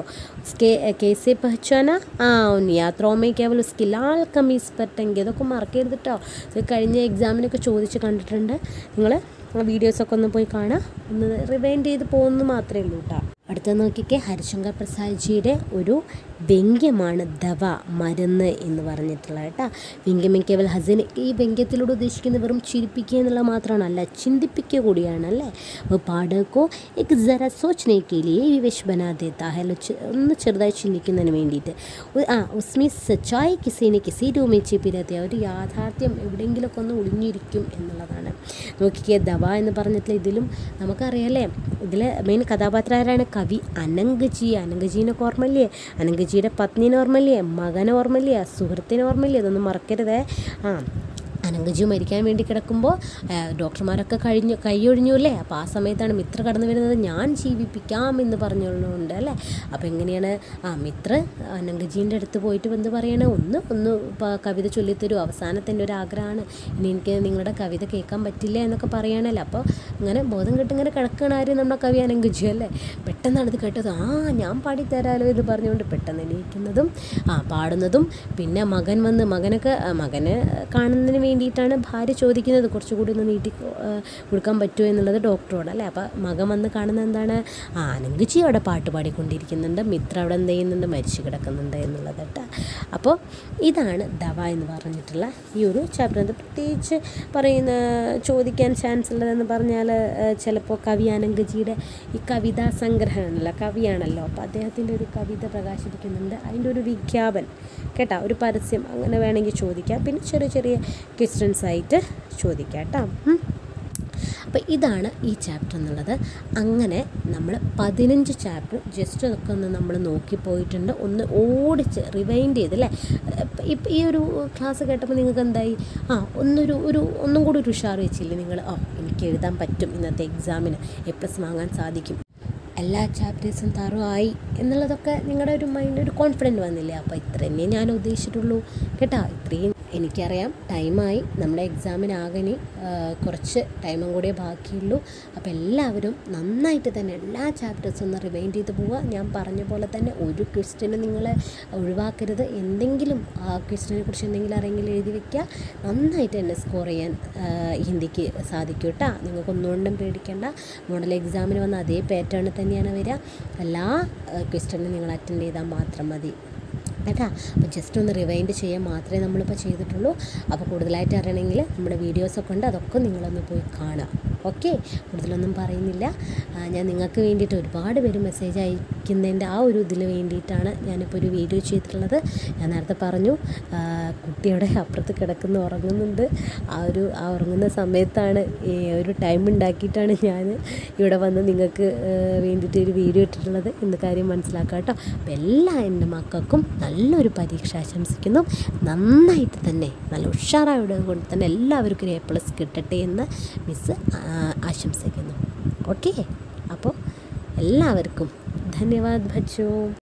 കേസെ പഹച്ചാന ആ യാത്രോമേ കേവൽ ഉസ്കി ലാൽ കമീസ് പറ്റെങ്കിൽ അതൊക്കെ മറക്കരുത് കേട്ടോ ഇത് കഴിഞ്ഞ എക്സാമിനൊക്കെ ചോദിച്ച് കണ്ടിട്ടുണ്ട് നിങ്ങൾ ആ വീഡിയോസൊക്കെ ഒന്ന് പോയി കാണാം ഒന്ന് റിവൈൻഡ് ചെയ്ത് പോകുന്നു മാത്രമേ ഉള്ളൂ കേട്ടോ അടുത്ത നോക്കിക്കേ ഹരിശങ്കർ പ്രസാദ്ജിയുടെ ഒരു വ്യംഗ്യമാണ് ദവ മരുന്ന് എന്ന് പറഞ്ഞിട്ടുള്ള കേട്ടോ വ്യംഗ്യം കേവൽ ഹസന് ഈ വ്യംഗ്യത്തിലൂടെ ഉദ്ദേശിക്കുന്നത് വെറും ചിരിപ്പിക്കുക എന്നുള്ളത് മാത്രമാണ് അല്ല ചിന്തിപ്പിക്കുക കൂടിയാണ് അല്ലേ അപ്പോൾ പാടക്കോ എക് ജറ സോച്ചനെ കേലിയെ വിവേഷ് ബനാ ദേത്താ ഹെ ലോ ചെ- ഒന്ന് ചെറുതായി ചിന്തിക്കുന്നതിന് വേണ്ടിയിട്ട് ഉ- ആ ഉസ്മി സച്ചായി കിസീനെ കിസി രൂമേ ചിപ്പിരത്തിയ ഒരു യാഥാർത്ഥ്യം എവിടെയെങ്കിലുമൊക്കെ ഒന്ന് ഒളിഞ്ഞിരിക്കും എന്നുള്ളതാണ് നോക്കിക്കേ ദവ എന്ന് പറഞ്ഞിട്ടുള്ള ഇതിലും നമുക്കറിയാലേ ഇതിൽ മെയിൻ കഥാപാത്രം ആരാണ് കവി അനങ്കജി അനങ്കജീനൊക്കെ ഓർമ്മയില്ലേ അനങ്കജിയുടെ പത്നിനെ ഓർമ്മയില്ലേ മകനെ ഓർമ്മയില്ലേ സുഹൃത്തിനെ ഓർമ്മയില്ലേ ഇതൊന്നും മറക്കരുതേ ആ അനങ്കജി മരിക്കാൻ വേണ്ടി കിടക്കുമ്പോൾ ആ, ഡോക്ടർമാരൊക്കെ കഴിഞ്ഞു കൈയൊഴിഞ്ഞു അല്ലേ അപ്പോൾ ആ സമയത്താണ് മിത്ര കടന്നു വരുന്നത് ഞാൻ ജീവിപ്പിക്കാം എന്ന് പറഞ്ഞുകൊണ്ട് അല്ലേ അപ്പോൾ എങ്ങനെയാണ് ആ മിത്ര അനങ്കജീൻ്റെ അടുത്ത് പോയിട്ട് എന്ത് പറയണേ ഒന്ന് ഒന്ന് ഇപ്പോൾ കവിത ചൊല്ലിത്തരൂ അവസാനത്തിൻ്റെ ഒരു ആഗ്രഹമാണ് ഇനി എനിക്ക് നിങ്ങളുടെ കവിത കേൾക്കാൻ പറ്റില്ല എന്നൊക്കെ പറയാണല്ലോ അപ്പോൾ ഇങ്ങനെ ബോധം കെട്ട് ഇങ്ങനെ കിടക്കണ ആരും നമ്മുടെ കവി അനങ്കജി അല്ലേ പെട്ടെന്നാണ് ഇത് കേട്ടത് ആ ഞാൻ പാടിത്തരാലോ എന്ന് പറഞ്ഞുകൊണ്ട് പെട്ടെന്ന് എണീക്കുന്നതും ആ പാടുന്നതും പിന്നെ മകൻ വന്ന് മകനൊക്കെ ആ, മകന് കാണുന്നതിന് വേണ്ടിയിട്ടാണ് ഭാര്യ ചോദിക്കുന്നത് കുറച്ചുകൂടി ഒന്ന് നീട്ടി ആ, കൊടുക്കാൻ പറ്റുമോ എന്നുള്ളത് ഡോക്ടറോട് അല്ലേ അപ്പോൾ മകൻ വന്ന് കാണുന്നത് എന്താണ് ആ അനങ്കജി അവിടെ പാട്ട് പാടിക്കൊണ്ടിരിക്കുന്നുണ്ട് മിത്ര അവിടെ എന്ത് ചെയ്യുന്നുണ്ട് മരിച്ചു കിടക്കുന്നുണ്ട് എന്നുള്ളത് കേട്ടോ അപ്പോൾ ഇതാണ് ദവ എന്ന് പറഞ്ഞിട്ടുള്ള ഈ ഒരു ചാപ്റ്റർ അത് പ്രത്യേകിച്ച് പറയുന്ന ചോദിക്കാൻ ചാൻസ് ഉള്ളതെന്ന് പറഞ്ഞാൽ ചിലപ്പോൾ കവി അനങ്കജിയുടെ ഈ കവിതാ സംഗ്രഹമാണല്ലോ കവിയാണല്ലോ അപ്പോൾ അദ്ദേഹത്തിൻ്റെ ഒരു കവിത പ്രകാശിപ്പിക്കുന്നുണ്ട് അതിൻ്റെ ഒരു വിജ്ഞാപൻ കേട്ടോ ഒരു പരസ്യം അങ്ങനെ വേണമെങ്കിൽ ചോദിക്കാം പിന്നെ ചെറിയ ചെറിയ ക്വസ്റ്റ്യൻസ് ആയിട്ട് ചോദിക്കാം കേട്ടോ ഉം. അപ്പോൾ ഇതാണ് ഈ ചാപ്റ്റർ എന്നുള്ളത് അങ്ങനെ നമ്മൾ പതിനഞ്ച് ചാപ്റ്റർ ജസ്റ്റ് അതൊക്കെ ഒന്ന് നമ്മൾ നോക്കിപ്പോയിട്ടുണ്ട് ഒന്ന് ഓടിച്ച് റിവൈൻഡ് ചെയ്ത് അല്ലേ ഇപ്പം ഈ ഒരു ക്ലാസ് കേട്ടപ്പോൾ നിങ്ങൾക്ക് എന്തായി ആ ഒന്നൊരു ഒരു ഒന്നും കൂടി ഒരു ഉഷാർ വെച്ചില്ലേ നിങ്ങൾ ഓ എനിക്ക് എഴുതാൻ പറ്റും ഇന്നത്തെ എക്സാമിന് എ പ്ലസ് വാങ്ങാൻ സാധിക്കും എല്ലാ ചാപ്റ്റേഴ്സും തറവായി എന്നുള്ളതൊക്കെ നിങ്ങളുടെ ഒരു മൈൻഡ് ഒരു കോൺഫിഡൻറ്റ് വന്നില്ലേ അപ്പോൾ ഇത്ര തന്നെ ഞാൻ ഉദ്ദേശിച്ചിട്ടുള്ളൂ കേട്ടോ ഇത്രയും എനിക്കറിയാം ടൈമായി നമ്മുടെ എക്സാമിനാകനി കുറച്ച് ടൈമും കൂടിയേ ബാക്കിയുള്ളൂ അപ്പോൾ എല്ലാവരും നന്നായിട്ട് തന്നെ എല്ലാ ചാപ്റ്റേഴ്സും ഒന്ന് റിവൈൻഡ് ചെയ്ത് പോവുക ഞാൻ പറഞ്ഞ പോലെ തന്നെ ഒരു ക്വസ്റ്റ്യന് നിങ്ങൾ ഒഴിവാക്കരുത് എന്തെങ്കിലും ആ ക്വസ്റ്റ്യനെ കുറിച്ച് എന്തെങ്കിലും അറിയെങ്കിൽ എഴുതി വെക്കുക നന്നായിട്ട് തന്നെ സ്കോർ ചെയ്യാൻ ആ, ഹിന്ദിക്ക് സാധിക്കും കേട്ടോ നിങ്ങൾക്ക് ഒന്നുകൊണ്ടും പേടിക്കേണ്ട മോഡൽ എക്സാമിന് വന്ന അതേ പാറ്റേണിൽ തന്നെയാണ് വരിക എല്ലാ ക്വസ്റ്റ്യനും നിങ്ങൾ അറ്റൻഡ് ചെയ്താൽ മാത്രം മതി കേട്ടാ അപ്പോൾ ജസ്റ്റ് ഒന്ന് റിവൈൻഡ് ചെയ്യാൻ മാത്രമേ നമ്മളിപ്പോൾ ചെയ്തിട്ടുള്ളൂ അപ്പോൾ കൂടുതലായിട്ട് അറിയണമെങ്കിൽ നമ്മുടെ വീഡിയോസൊക്കെ ഉണ്ട് അതൊക്കെ നിങ്ങളൊന്ന് പോയി കാണുക ഓക്കെ കൂടുതലൊന്നും പറയുന്നില്ല ആ, ഞാൻ നിങ്ങൾക്ക് വേണ്ടിയിട്ട് ഒരുപാട് പേര് മെസ്സേജ് അയക്കുന്നതിൻ്റെ ആ ഒരു ഇതിൽ വേണ്ടിയിട്ടാണ് ഞാനിപ്പോൾ ഒരു വീഡിയോ ചെയ്തിട്ടുള്ളത് ഞാൻ നേരത്തെ പറഞ്ഞു ആ, കുട്ടിയുടെ അപ്പുറത്ത് കിടക്കുന്ന ഉറങ്ങുന്നുണ്ട് ആ ഒരു ആ ഉറങ്ങുന്ന സമയത്താണ് ഈ ഒരു ടൈം ഉണ്ടാക്കിയിട്ടാണ് ഞാൻ ഇവിടെ വന്ന് നിങ്ങൾക്ക് ആ, വേണ്ടിയിട്ട് ഒരു വീഡിയോ ഇട്ടിട്ടുള്ളത് എന്ന കാര്യം മനസ്സിലാക്കാം കേട്ടോ അപ്പോൾ എല്ലാ എൻ്റെ മക്കൾക്കും നല്ലൊരു പരീക്ഷ ആശംസിക്കുന്നു നന്നായിട്ട് തന്നെ നല്ല ഉഷാറായത് കൊണ്ട് തന്നെ എല്ലാവർക്കും ഒരു എ പ്ലസ് കിട്ടട്ടെ എന്ന് മിസ്സ് ആശംസിക്കുന്നു ഓക്കെ അപ്പോൾ എല്ലാവർക്കും ധന്യവാദ് ഭജോ